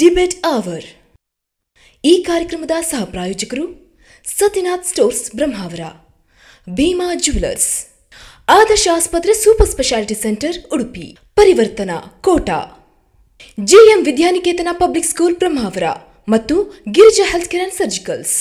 Debate hour ಈ ಕಾರ್ಯಕ್ರಮದ ಸಹ ಪ್ರಾಯೋಜಕರು ಸತ್ಯನಾಥ್ ಸ್ಟೋರ್ಸ್ ಬ್ರಹ್ಮಾವರ ಭೀಮಾ ಜ್ಯುವೆಲರ್ಸ್ ಆದರ್ಶ ಆಸ್ಪತ್ರೆ super speciality centre Udupi Parivarthana Kota GM Vidyaniketana public school Brahmavar ಮತ್ತು Girija health care and surgicals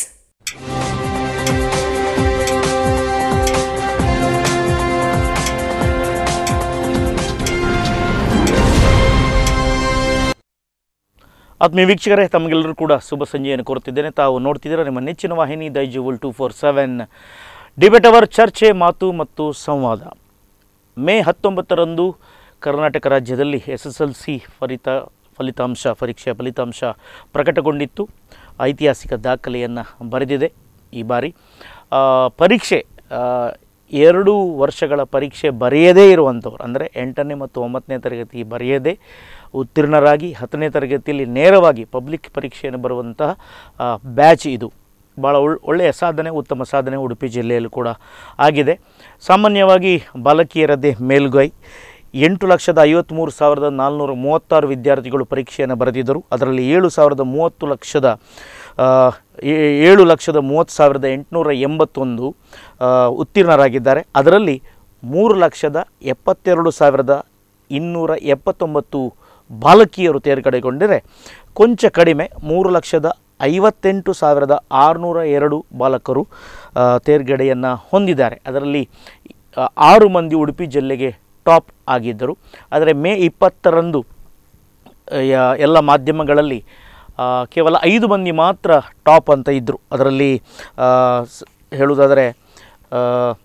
ಆತ್ಮೀಯ ವೀಕ್ಷಕರೇ ತಮಗೆಲ್ಲರೂ ಕೂಡ ಶುಭ ಸಂಜೆಯನ್ನು ಕೋರುತ್ತಿದ್ದೇನೆ ತಾವು ನೋಡ್ತಿದ್ದೀರಾ ನಿಮ್ಮ ನೆಚ್ಚಿನ ವಾಹಿನಿ Daijiworld two four seven debate hour ಚರ್ಚೆ ಮಾತು ಮತ್ತು ಸಂವಾದ ಮೇ ಹತ್ತೊಂಬತ್ತರಂದು ಕರ್ನಾಟಕ ರಾಜ್ಯದಲ್ಲಿ ಎಸ್ ಎಸ್ ಎಲ್ ಸಿ ಫಲಿತ ಫಲಿತಾಂಶ ಪರೀಕ್ಷೆಯ ಫಲಿತಾಂಶ ಪ್ರಕಟಗೊಂಡಿತ್ತು ಐತಿಹಾಸಿಕ ದಾಖಲೆಯನ್ನು ಬರೆದಿದೆ ಈ ಬಾರಿ ಆ, ಪರೀಕ್ಷೆ ಆ, ಎರಡು ವರ್ಷಗಳ ಪರೀಕ್ಷೆ ಬರೆಯದೇ ಇರುವಂಥವ್ರು ಅಂದರೆ ಎಂಟನೇ ಮತ್ತು ಒಂಬತ್ತನೇ ತರಗತಿ ಬರೆಯದೇ ಉತ್ತೀರ್ಣರಾಗಿ ಹತ್ತನೇ ತರಗತಿಯಲ್ಲಿ ನೇರವಾಗಿ ಪಬ್ಲಿಕ್ ಪರೀಕ್ಷೆಯನ್ನು ಬರುವಂತಹ ಬ್ಯಾಚ್ ಇದು ಭಾಳ ಒಳ್ ಒಳ್ಳೆಯ ಸಾಧನೆ ಉತ್ತಮ ಸಾಧನೆ ಉಡುಪಿ ಜಿಲ್ಲೆಯಲ್ಲೂ ಕೂಡ ಆಗಿದೆ ಸಾಮಾನ್ಯವಾಗಿ ಬಾಲಕಿಯರದ್ದೇ ಮೇಲುಗೈ ಎಂಟು ಲಕ್ಷದ ಐವತ್ತ್ಮೂರು ಸಾವಿರದ ನಾಲ್ನೂರ ಮೂವತ್ತಾರು ವಿದ್ಯಾರ್ಥಿಗಳು ಪರೀಕ್ಷೆಯನ್ನು ಬರೆದಿದ್ದರು ಅದರಲ್ಲಿ ಏಳು ಸಾವಿರದ ಮೂವತ್ತು ಲಕ್ಷದ ಆ, ಏ- ಏಳು ಲಕ್ಷದ ಮೂವತ್ತು ಸಾವಿರದ ಎಂಟುನೂರ ಎಂಬತ್ತೊಂದು ಆ, ಉತ್ತೀರ್ಣರಾಗಿದ್ದಾರೆ ಅದರಲ್ಲಿ ಮೂರು ಲಕ್ಷದ ಎಪ್ಪತ್ತೆರಡು ಸಾವಿರದ ಇನ್ನೂರ ಎಪ್ಪತ್ತೊಂಬತ್ತು ಬಾಲಕಿಯರು ತೇರ್ಗಡೆಗೊಂಡರೆ ಕೊಂಚ ಕಡಿಮೆ ಮೂರು ಲಕ್ಷದ ಐವತ್ತೆಂಟು ಸಾವಿರದ ಆರುನೂರ ಎರಡು ಬಾಲಕರು ಆ, ತೇರ್ಗಡೆಯನ್ನು ಹೊಂದಿದ್ದಾರೆ ಅದರಲ್ಲಿ ಆ, ಆರು ಮಂದಿ ಉಡುಪಿ ಜಿಲ್ಲೆಗೆ ಟಾಪ್ ಆಗಿದ್ದರು ಆದರೆ ಮೇ ಇಪ್ಪತ್ತರಂದು ಆ, ಯ- ಎಲ್ಲ ಮಾಧ್ಯಮಗಳಲ್ಲಿ ಆ, ಕೇವಲ ಐದು ಮಂದಿ ಮಾತ್ರ ಟಾಪ್ ಅಂತ ಇದ್ದರು ಅದರಲ್ಲಿ ಆ, ಸ್- ಹೇಳುವುದಾದರೆ ಆ,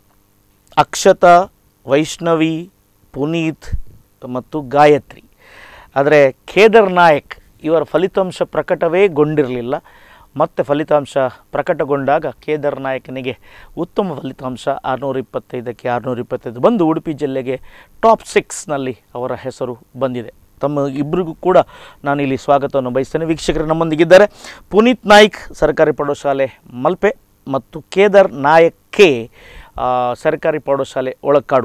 ಅಕ್ಷತಾ ವೈಷ್ಣವಿ ಪುನೀತ್ ಮತ್ತು ಗಾಯತ್ರಿ ಆದರೆ ಕೇದರ್ ನಾಯಕ್ ಇವರ ಫಲಿತಾಂಶ ಪ್ರಕಟವೇ ಗೊಂಡಿರಲಿಲ್ಲ ಮತ್ತೆ ಫಲಿತಾಂಶ ಪ್ರಕಟಗೊಂಡಾಗ ಕೇದರ್ ನಾಯಕನಿಗೆ ಉತ್ತಮ ಫಲಿತಾಂಶ ಆರುನೂರ ಇಪ್ಪತ್ತೈದಕ್ಕೆ ಆರುನೂರ ಇಪ್ಪತ್ತೈದು ಬಂದು ಉಡುಪಿ ಜಿಲ್ಲೆಗೆ ಟಾಪ್ ಸಿಕ್ಸ್ನಲ್ಲಿ ಅವರ ಹೆಸರು ಬಂದಿದೆ ತಮ್ಮ ಇಬ್ಬರಿಗೂ ಕೂಡ ನಾನು ಇಲ್ಲಿ ಸ್ವಾಗತವನ್ನು ಬಯಸ್ತೇನೆ ವೀಕ್ಷಕರು ನಮ್ಮೊಂದಿಗಿದ್ದಾರೆ ಪುನೀತ್ ನಾಯ್ಕ್ ಸರ್ಕಾರಿ ಪ್ರೌಢಶಾಲೆ ಮಲ್ಪೆ ಮತ್ತು ಕೇದಾರ್ ನಾಯಕ್ ಕೆ ಆ, ಸರ್ಕಾರಿ ಪ್ರೌಢಶಾಲೆ ಒಳಕಾಡು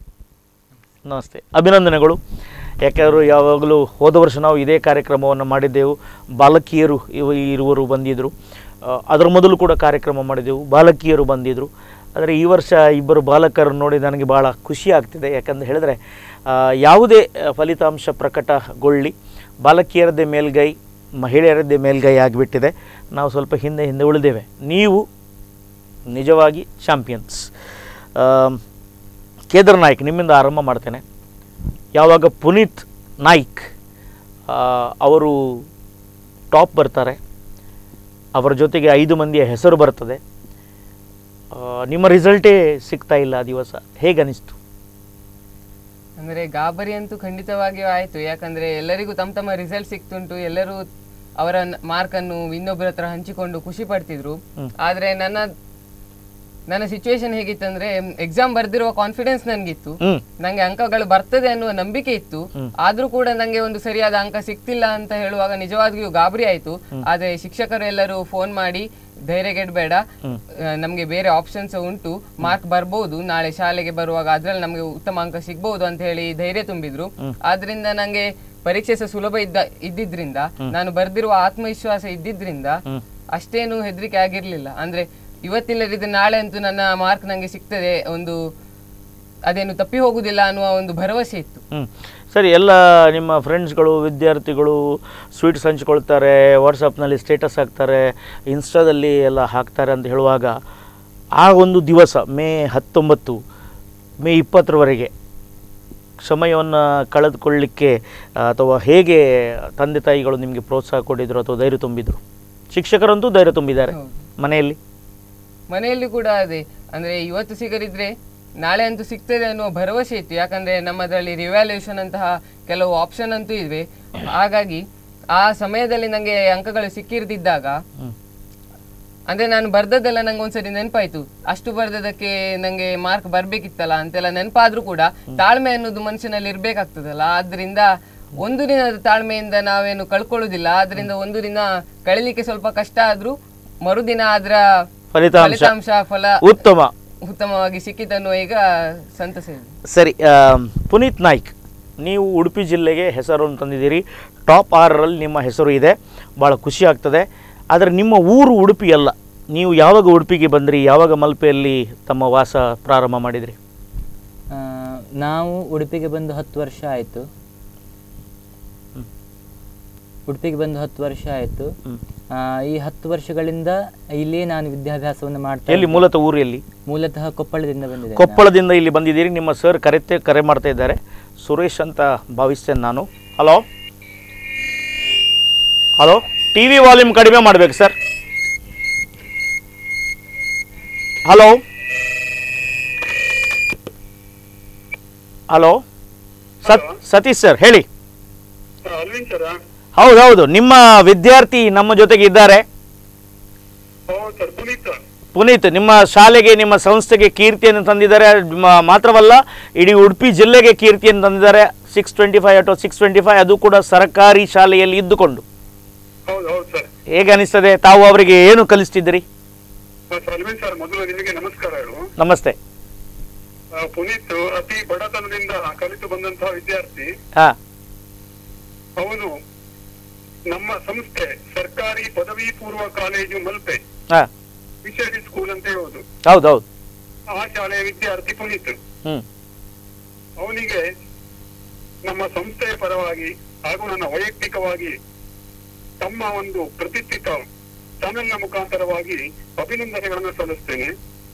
ನಮಸ್ತೆ ಅಭಿನಂದನೆಗಳು ಯಾಕೆಂದರೆ ಯಾವಾಗಲೂ ಹೋದ ವರ್ಷ ನಾವು ಇದೇ ಕಾರ್ಯಕ್ರಮವನ್ನು ಮಾಡಿದ್ದೆವು ಬಾಲಕಿಯರು ಇವ ಇರುವರು ಬಂದಿದ್ದರು ಆ, ಅದರ ಮೊದಲು ಕೂಡ ಕಾರ್ಯಕ್ರಮ ಮಾಡಿದೆವು ಬಾಲಕಿಯರು ಬಂದಿದ್ದರು ಆದರೆ ಈ ವರ್ಷ ಇಬ್ಬರು ಬಾಲಕರನ್ನು ನೋಡಿ ನನಗೆ ಭಾಳ ಖುಷಿ ಆಗ್ತಿದೆ ಯಾಕಂತ ಹೇಳಿದ್ರೆ ಆ, ಯಾವುದೇ ಆ, ಫಲಿತಾಂಶ ಪ್ರಕಟಗೊಳ್ಳಿ ಬಾಲಕಿಯರದ್ದೇ ಮೇಲ್ಗೈ ಮಹಿಳೆಯರದ್ದೇ ಮೇಲ್ಗೈ ಆಗಿಬಿಟ್ಟಿದೆ ನಾವು ಸ್ವಲ್ಪ ಹಿಂದೆ ಹಿಂದೆ ಉಳಿದೇವೆ ನೀವು ನಿಜವಾಗಿ ಚಾಂಪಿಯನ್ಸ್ ಕೇದಾರ್ ನಾಯ್ಕ್ ನಿಮ್ಮಿಂದ ಆರಂಭ ಮಾಡ್ತೇನೆ ಯಾವಾಗ ಪುನೀತ್ ನಾಯ್ಕ್ ಆ, ಅವರು ಟಾಪ್ ಬರ್ತಾರೆ ಅವರ ಜೊತೆಗೆ ಐದು ಮಂದಿಯ ಹೆಸರು ಬರ್ತದೆ ಆ, ನಿಮ್ಮ ರಿಸಲ್ಟೇ ಸಿಗ್ತಾ ಇಲ್ಲ ಆ ದಿವಸ ಹೇಗೆ ಅನಿಸ್ತು ಅಂದ್ರೆ ಗಾಬರಿ ಅಂತೂ ಖಂಡಿತವಾಗಿಯೂ ಆಯ್ತು ಯಾಕಂದ್ರೆ ಎಲ್ಲರಿಗೂ ತಮ್ಮ ತಮ್ಮ ರಿಸಲ್ಟ್ ಸಿಕ್ತುಂಟು ಎಲ್ಲರೂ ಅವರ ಮಾರ್ಕ್ ಅನ್ನು ಇನ್ನೊಬ್ಬರ ಹತ್ರ ಹಂಚಿಕೊಂಡು ಖುಷಿ ಪಡ್ತಿದ್ರು ಆದ್ರೆ ನನ್ನ ನನ್ನ ಸಿಚುವೇಶನ್ ಹೇಗಿತ್ತಂದ್ರೆ ಎಕ್ಸಾಮ್ ಬರ್ದಿರುವ ಕಾನ್ಫಿಡೆನ್ಸ್ ನನ್ಗಿತ್ತು ಹ್ಮ್ ನಂಗೆ ಅಂಕಗಳು ಬರ್ತದೆ ಅನ್ನುವ ನಂಬಿಕೆ ಇತ್ತು ಆದ್ರೂ ಕೂಡ ನಂಗೆ ಒಂದು ಸರಿಯಾದ ಅಂಕ ಸಿಕ್ತಿಲ್ಲ ಅಂತ ಹೇಳುವಾಗ ನಿಜವಾಗಿಯೂ ಗಾಬರಿ ಆಯ್ತು ಆದ್ರೆ ಶಿಕ್ಷಕರು ಎಲ್ಲರೂ ಫೋನ್ ಮಾಡಿ ಧೈರ್ಯಗೆಡ್ಬೇಡ ಆ, ನಮ್ಗೆ ಬೇರೆ ಆಪ್ಷನ್ಸ್ ಉಂಟು ಮಾರ್ಕ್ ಬರ್ಬೋದು ನಾಳೆ ಶಾಲೆಗೆ ಬರುವಾಗ ಅದ್ರಲ್ಲಿ ನಮ್ಗೆ ಉತ್ತಮ ಅಂಕ ಸಿಗ್ಬಹುದು ಅಂತ ಹೇಳಿ ಧೈರ್ಯ ತುಂಬಿದ್ರು ಆದ್ರಿಂದ ನಂಗೆ ಪರೀಕ್ಷೆ ಸಹ ಸುಲಭ ಇದ್ದ ಇದ್ದಿದ್ರಿಂದ ನಾನು ಬರ್ದಿರುವ ಆತ್ಮವಿಶ್ವಾಸ ಇದ್ದಿದ್ರಿಂದ ಅಷ್ಟೇನು ಹೆದರಿಕೆ ಆಗಿರ್ಲಿಲ್ಲ ಅಂದ್ರೆ ಇವತ್ತಿಲ್ಲದಿದ್ರೆ ನಾಳೆ ಅಂತೂ ನನ್ನ ಮಾರ್ಕ್ ನಂಗೆ ಸಿಗ್ತದೆ ಒಂದು ಅದೇನು ತಪ್ಪಿ ಹೋಗುದಿಲ್ಲ ಅನ್ನುವ ಒಂದು ಭರವಸೆ ಇತ್ತು ಹ್ಞೂ ಸರಿ ಎಲ್ಲ ನಿಮ್ಮ ಫ್ರೆಂಡ್ಸ್ಗಳು ವಿದ್ಯಾರ್ಥಿಗಳು ಸ್ವೀಟ್ಸ್ ಹಂಚ್ಕೊಳ್ತಾರೆ ವಾಟ್ಸಪ್ನಲ್ಲಿ ಸ್ಟೇಟಸ್ ಹಾಕ್ತಾರೆ ಇನ್ಸ್ಟಾದಲ್ಲಿ ಎಲ್ಲ ಹಾಕ್ತಾರೆ ಅಂತ ಹೇಳುವಾಗ ಆ ಒಂದು ದಿವಸ ಮೇ ಹತ್ತೊಂಬತ್ತು ಮೇ ಇಪ್ಪತ್ತರವರೆಗೆ ಸಮಯವನ್ನು ಕಳೆದುಕೊಳ್ಳಿಕ್ಕೆ ಅಥವಾ ಹೇಗೆ ತಂದೆ ತಾಯಿಗಳು ನಿಮಗೆ ಪ್ರೋತ್ಸಾಹ ಕೊಟ್ಟಿದ್ರು ಅಥವಾ ಧೈರ್ಯ ತುಂಬಿದ್ರು ಶಿಕ್ಷಕರಂತೂ ಧೈರ್ಯ ತುಂಬಿದ್ದಾರೆ ಹೌದು. ಮನೆಯಲ್ಲಿ ಮನೆಯಲ್ಲಿ ಕೂಡ ಅದೇ ಅಂದ್ರೆ ಇವತ್ತು ಸಿಗದಿದ್ರೆ ನಾಳೆ ಅಂತೂ ಸಿಗ್ತದೆ ಅನ್ನುವ ಭರವಸೆ ಇತ್ತು ಯಾಕಂದ್ರೆ ನಮ್ಮದ್ರಲ್ಲಿ ರಿವ್ಯಾಲ್ಯೂಷನ್ ಅಂತಹ ಕೆಲವು ಆಪ್ಷನ್ ಅಂತೂ ಇವೆ ಹಾಗಾಗಿ ಆ ಸಮಯದಲ್ಲಿ ನಂಗೆ ಅಂಕಗಳು ಸಿಕ್ಕಿರ್ದಿದ್ದಾಗ ಹ್ಮ್. ಅಂದ್ರೆ ನಾನು ಬರ್ದದ್ದೆಲ್ಲ ನಂಗೆ ಒಂದ್ಸರಿ ನೆನಪಾಯ್ತು ಅಷ್ಟು ಬರ್ದದಕ್ಕೆ ನಂಗೆ ಮಾರ್ಕ್ ಬರ್ಬೇಕಿತ್ತಲ್ಲ ಅಂತೆಲ್ಲ ನೆನಪಾದ್ರೂ ಕೂಡ ತಾಳ್ಮೆ ಅನ್ನೋದು ಮನುಷ್ಯನಲ್ಲಿ ಇರ್ಬೇಕಾಗ್ತದಲ್ಲ ಆದ್ರಿಂದ ಒಂದು ದಿನದ ತಾಳ್ಮೆಯಿಂದ ನಾವೇನು ಕಳ್ಕೊಳ್ಳುದಿಲ್ಲ ಆದ್ರಿಂದ ಒಂದು ದಿನ ಕಳಿಲಿಕ್ಕೆ ಸ್ವಲ್ಪ ಕಷ್ಟ ಆದ್ರೂ ಮರುದಿನ ಅದರ ಫಲಿತಾಂಶ ಫಲಿತಾಂಶ ಫಲ ಉತ್ತಮ ಉತ್ತಮವಾಗಿ ಸಿಕ್ಕಿತನ್ನುವ ಈಗ ಸಂತಸ ಇದೆ ಸರಿ ಆ, ಪುನೀತ್ ನಾಯ್ಕ್ ನೀವು ಉಡುಪಿ ಜಿಲ್ಲೆಗೆ ಹೆಸರನ್ನು ತಂದಿದ್ದೀರಿ ಟಾಪ್ ಆರರಲ್ಲಿ ನಿಮ್ಮ ಹೆಸರು ಇದೆ ಭಾಳ ಖುಷಿ ಆಗ್ತದೆ ಆದರೆ ನಿಮ್ಮ ಊರು ಉಡುಪಿ ಅಲ್ಲ ನೀವು ಯಾವಾಗ ಉಡುಪಿಗೆ ಬಂದ್ರಿ ಯಾವಾಗ ಮಲ್ಪೆಯಲ್ಲಿ ತಮ್ಮ ವಾಸ ಪ್ರಾರಂಭ ಮಾಡಿದ್ರಿ ಆ, ನಾವು ಉಡುಪಿಗೆ ಬಂದು ಹತ್ತು ವರ್ಷ ಆಯಿತು ಉಡುಪಿಗೆ ಬಂದು ಹತ್ತು ವರ್ಷ ಆಯಿತು ಹ್ಮ್. ಈ ಹತ್ತು ವರ್ಷಗಳಿಂದ ಇಲ್ಲಿಯೇ ನಾನು ವಿದ್ಯಾಭ್ಯಾಸವನ್ನು ಮಾಡ್ತಾ ಎಲ್ಲಿ ಇದ್ದೆ. ಮೂಲತಃ ಊರು ಎಲ್ಲಿ ಮೂಲತಃ ಕೊಪ್ಪಳದಿಂದ ಬಂದಿದೆ ಕೊಪ್ಪಳದಿಂದ ಇಲ್ಲಿ ಬಂದಿದ್ದೀರಿ ನಿಮ್ಮ ಸರ್ ಕರೆತೆ ಕರೆ ಮಾಡ್ತಾ ಇದ್ದಾರೆ ಸುರೇಶ್ ಅಂತ ಭಾವಿಸ್ತೇನೆ ನಾನು hello hello T V volume ಕಡಿಮೆ ಮಾಡಬೇಕು ಸರ್ ಹಲೋ ಹಲೋ ಸತ್ ಸತೀಶ್ ಸರ್ ಹೇಳಿ ಅಲ್ವಿನ್ ಸರ ಹೌದು ಹೌದು ನಿಮ್ಮ ವಿದ್ಯಾರ್ಥಿ ನಮ್ಮ ಜೊತೆಗೆ ಇದ್ದಾರೆ ಹೌದು ಸರ್ ಪುನೀತ್ ಪುನೀತ್ ನಿಮ್ಮ ಶಾಲೆಗೆ ನಿಮ್ಮ ಸಂಸ್ಥೆಗೆ ಕೀರ್ತಿಯನ್ನು ತಂದಿದ್ದಾರೆ ಮ- ಮಾತ್ರವಲ್ಲ ಇಡೀ ಉಡುಪಿ ಜಿಲ್ಲೆಗೆ ಕೀರ್ತಿಯನ್ನು ತಂದಿದ್ದಾರೆ ಸಿಕ್ಸ್ ಟ್ವೆಂಟಿ ಫೈವ್ ಅಥವಾ ಸಿಕ್ಸ್ ಟ್ವೆಂಟಿ ಫೈವ್ ಅದು ಕೂಡ ಸರ್ಕಾರಿ ಶಾಲೆಯಲ್ಲಿ ಇದ್ದುಕೊಂಡು ಹೌದು ಹೌದು ಸರ್ ಹೇಗೆ ಅನಿಸ್ತದೆ ತಾವು ಅವರಿಗೆ ಏನು ಕಲಿಸ್ತಿದ್ದೀರಿ ಸರ್ ಅಲ್ವಿನ್ ಸರ್ ಮೊದಲು ನಿಮಗೆ ನಮಸ್ಕಾರಗಳು ನಮಸ್ತೆ ಆ, ಪುನೀತ್ ಅತಿ ಬಡತನದಿಂದ ಕಲಿತು ಬಂದಂತಹ ವಿದ್ಯಾರ್ಥಿ ಹಾಂ ಅವನು ನಮ್ಮ ಸಂಸ್ಥೆ ಸರ್ಕಾರಿ ಪದವಿ ಪೂರ್ವ ಕಾಲೇಜು ಮಲ್ಪೆ ಹಾಂ ವಿಶೇಷ ಸ್ಕೂಲ್ ಅಂತ ಹೇಳುವುದು ಹೌದು ಹೌದು ಆ ಶಾಲೆಯ ವಿದ್ಯಾರ್ಥಿ ಪುನೀತ್ ಹ್ಞೂ ಅವನಿಗೆ ನಮ್ಮ ಸಂಸ್ಥೆಯ ಪರವಾಗಿ ಹಾಗೂ ನನ್ನ ವೈಯಕ್ತಿಕವಾಗಿ ತಮ್ಮ ಒಂದು ಪ್ರತಿಷ್ಠಿತ ಚಾನೆಲ್ನ ಮುಖಾಂತರವಾಗಿ ಅಭಿನಂದನೆಗಳನ್ನು ಸಲ್ಲಿಸ್ತೇನೆ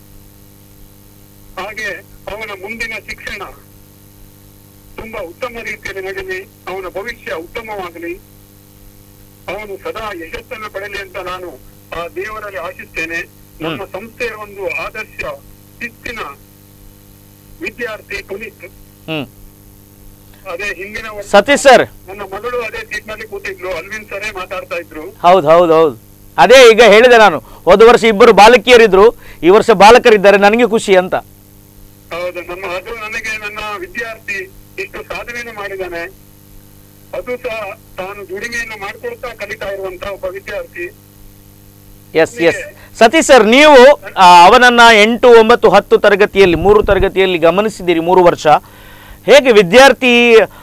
ಹಾಗೆ ಅವನ ಮುಂದಿನ ಶಿಕ್ಷಣ ತುಂಬಾ ಉತ್ತಮ ರೀತಿಯಲ್ಲಿ ನಡೀಲಿ ಅವನ ಭವಿಷ್ಯ ಉತ್ತಮವಾಗಲಿ ಅವನು ಸದಾ ಯಶಸ್ಸನ್ನು ಪಡೆಯಲಿ ಅಂತ ನಾನು ಆ ದೇವರಲ್ಲಿ ಆಶಿಸ್ತೇನೆ ನಮ್ಮ ಸಂಸ್ಥೆಯ ಒಂದು ಆದರ್ಶ ಶಿಸ್ತಿನ ವಿದ್ಯಾರ್ಥಿ ಪುನೀತ್ ಹ್ಞೂ ಅದೇ ಹಿಂದಿನ ವರ್ಷ ಸತೀಶ್ ಸರ್ ನನ್ನ ಮಗಳು ಅದೇ ಸೀಟ್ ನಲ್ಲಿ ಕೂತಿದ್ಲು ಅಲ್ವಿನ್ ಸರೇ ಮಾತಾಡ್ತಾ ಇದ್ರು ಹೌದು ಹೌದು ಹೌದು ಅದೇ ಈಗ ಹೇಳಿದೆ ನಾನು ಹೋದ ವರ್ಷ ಇಬ್ಬರು ಬಾಲಕಿಯರಿದ್ರು ಈ ವರ್ಷ ಬಾಲಕರಿದ್ದಾರೆ ನನಗೆ ಖುಷಿ ಅಂತ ಹೌದು ನಮ್ಮ ಅದು ನನಗೆ ನನ್ನ ವಿದ್ಯಾರ್ಥಿ ಇಷ್ಟು ಸಾಧನೆಯನ್ನು ಮಾಡಿದ್ದಾನೆ ಅದು ಸಹ ತಾನು ದುಡಿಮೆಯನ್ನು ಮಾಡ್ಕೊಳ್ತಾ ಕಲಿತಾ ಇರುವಂತಹ ಒಬ್ಬ ವಿದ್ಯಾರ್ಥಿ ಎಸ್ ಎಸ್ ಸತೀಶ್ ಸರ್ ನೀವು ಆ, ಅವನನ್ನ ಎಂಟು ಒಂಬತ್ತು ಹತ್ತು ತರಗತಿಯಲ್ಲಿ ಮೂರು ತರಗತಿಯಲ್ಲಿ ಗಮನಿಸಿದ್ದೀರಿ ಮೂರು ವರ್ಷ ಹೇಗೆ ವಿದ್ಯಾರ್ಥಿ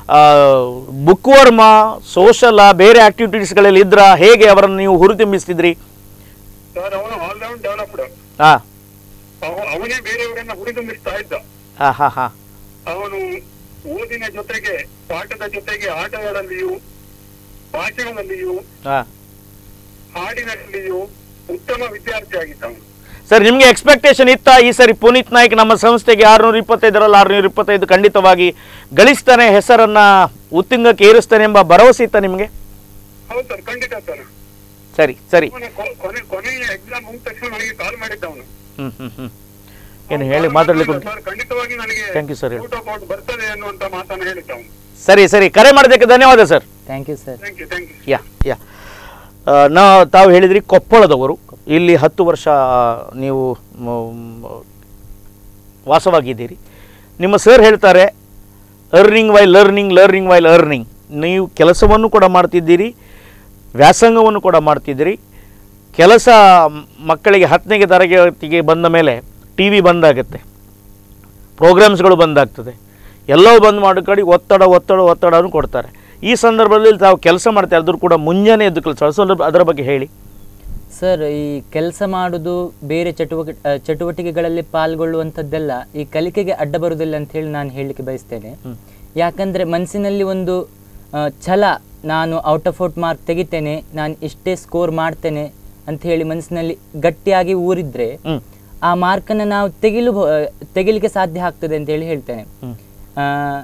ಬುಕ್ ವರ್ಮ ಸೋಷಲ ಬೇರೆ ಆಕ್ಟಿವಿಟೀಸ್ಗಳಲ್ಲಿ ಇದ್ರ ಹೇಗೆ ಅವರನ್ನು ನೀವು ಹುರಿತುಂಬಿಸ್ತಿದ್ರಿ ಸರ್ ಅವನು ಆಲ್ರೌಂಡ್ ಡೆವಲಪ್ಡ್ ಹಾ ಅವನೇ ಬೇರೆಯವರನ್ನ ಹುರಿದುಂಬಿಸ್ತಾ ಇದ್ದ ಹಾ ಹಾ ಹಾ ಅವನು ಓದಿನ ಜೊತೆಗೆ ಪಾಠದ ಜೊತೆಗೆ ಆಟಗಳಲ್ಲಿಯೂ ಭಾಷಣದಲ್ಲಿಯೂ ಹಾ ಹಾಡಿನಲ್ಲಿಯೂ ಉತ್ತಮ ವಿದ್ಯಾರ್ಥಿ ಆಗಿದ್ದ ಅವನು ಸರ್ ನಿಮಗೆ ಎಕ್ಸ್ಪೆಕ್ಟೇಷನ್ ಇತ್ತ ಈ ಸರಿ ಪುನೀತ್ ನಾಯ್ಕ್ ನಮ್ಮ ಸಂಸ್ಥೆಗೆ ಆರುನೂರ ಇಪ್ಪತ್ತೈದರಲ್ಲಿ ಆರುನೂರ ಇಪ್ಪತ್ತೈದು ಖಂಡಿತವಾಗಿ ಗಳಿಸ್ತಾನೆ ಹೆಸರನ್ನ ಉತ್ತುಂಗಕ್ಕೆ ಏರಿಸ್ತಾನೆ ಎಂಬ ಭರವಸೆ ಇತ್ತ ನಿಮಗೆ ಹೌದು ಸರ್ ಖಂಡಿತ ಸರ್ ಸರಿ ಸರಿ ಅವನ ಕೊ- ಕೊನೆ ಕೊನೆಯ ಎಕ್ಸಾಮ್ ಮುಗಿದ ತಕ್ಷಣ ನನಗೆ ಕಾಲ್ ಮಾಡಿದ್ದ ಅವನು ಹ್ಮ್ ಹ್ಮ್ ಹ್ಮ್ ಏನು ಹೇಳಿ ಮಾತಾಡ್ಲಿಕ್ಕೆ ಉಂಟು ಸರ್ ಖಂಡಿತವಾಗಿ ನನಗೆ Thank you, sir. Out of out ಬರ್ತದೆ ಅನ್ನುವಂತ ಮಾತನ್ನು ಹೇಳಿದ್ದ ಅವನು ಸರಿ ಸರಿ ಕರೆ ಮಾಡೋದಕ್ಕೆ ಧನ್ಯವಾದ sir thank you sir thank you thank you yeah yeah ಆ, ನಾ ತಾವು ಹೇಳಿದ್ರಿ ಕೊಪ್ಪಳದವರು ಇಲ್ಲಿ ಹತ್ತು ವರ್ಷ ನೀವು ಮ್, ವಾಸವಾಗಿದ್ದೀರಿ ನಿಮ್ಮ ಸರ್ ಹೇಳ್ತಾರೆ earning while learning learning while learning ನೀವು ಕೆಲಸವನ್ನು ಕೂಡ ಮಾಡ್ತಿದ್ದೀರಿ ವ್ಯಾಸಂಗವನ್ನು ಕೂಡ ಮಾಡ್ತಿದ್ದೀರಿ ಕೆಲಸ ಮ್, ಮಕ್ಕಳಿಗೆ ಹತ್ತನೇ ತರಗತಿಗೆ ಬಂದ ಮೇಲೆ ಟಿ ವಿ ಬಂದಾಗುತ್ತೆ ಪ್ರೋಗ್ರಾಮ್ಸ್ಗಳು ಬಂದಾಗ್ತದೆ ಎಲ್ಲವೂ ಬಂದ್ ಮಾಡೋ ಕಡೆ ಒತ್ತಡ ಒತ್ತಡ ಒತ್ತಡವನ್ನು ಕೊಡ್ತಾರೆ ಈ ಸಂದರ್ಭದಲ್ಲಿ ತಾವು ಕೆಲಸ ಮಾಡ್ತಾರೆ ಅದ್ರ ಕೂಡ ಮುಂಜಾನೆ ಎದ್ದು ಕೆಲಸ ಸ್ವಲ್ಪ ಅದರ ಬಗ್ಗೆ ಹೇಳಿ ಸರ್ ಈ ಕೆಲಸ ಮಾಡುದು ಬೇರೆ ಚಟುವಟಿ ಆ, ಚಟುವಟಿಕೆಗಳಲ್ಲಿ ಪಾಲ್ಗೊಳ್ಳುವಂಥದ್ದೆಲ್ಲ ಈ ಕಲಿಕೆಗೆ ಅಡ್ಡ ಬರುವುದಿಲ್ಲ ಅಂತ ಹೇಳಿ ನಾನು ಹೇಳಲಿಕ್ಕೆ ಬಯಸ್ತೇನೆ ಯಾಕಂದ್ರೆ ಮನಸ್ಸಿನಲ್ಲಿ ಒಂದು ಆ, ಛಲ ನಾನು ಔಟ್ ಆಫ್ ಔಟ್ ಮಾರ್ಕ್ ತೆಗಿತೇನೆ ನಾನು ಇಷ್ಟೇ ಸ್ಕೋರ್ ಮಾಡ್ತೇನೆ ಅಂತ ಹೇಳಿ ಮನಸ್ಸಿನಲ್ಲಿ ಗಟ್ಟಿಯಾಗಿ ಊರಿದ್ರೆ ಹ್ಮ್. ಆ ಮಾರ್ಕನ್ನು ನಾವು ತೆಗಿಲು ಆ, ತೆಗಿಲಿಕ್ಕೆ ಸಾಧ್ಯ ಆಗ್ತದೆ ಅಂತ ಹೇಳಿ ಹೇಳ್ತೇನೆ ಹ್ಮ್. ಆ,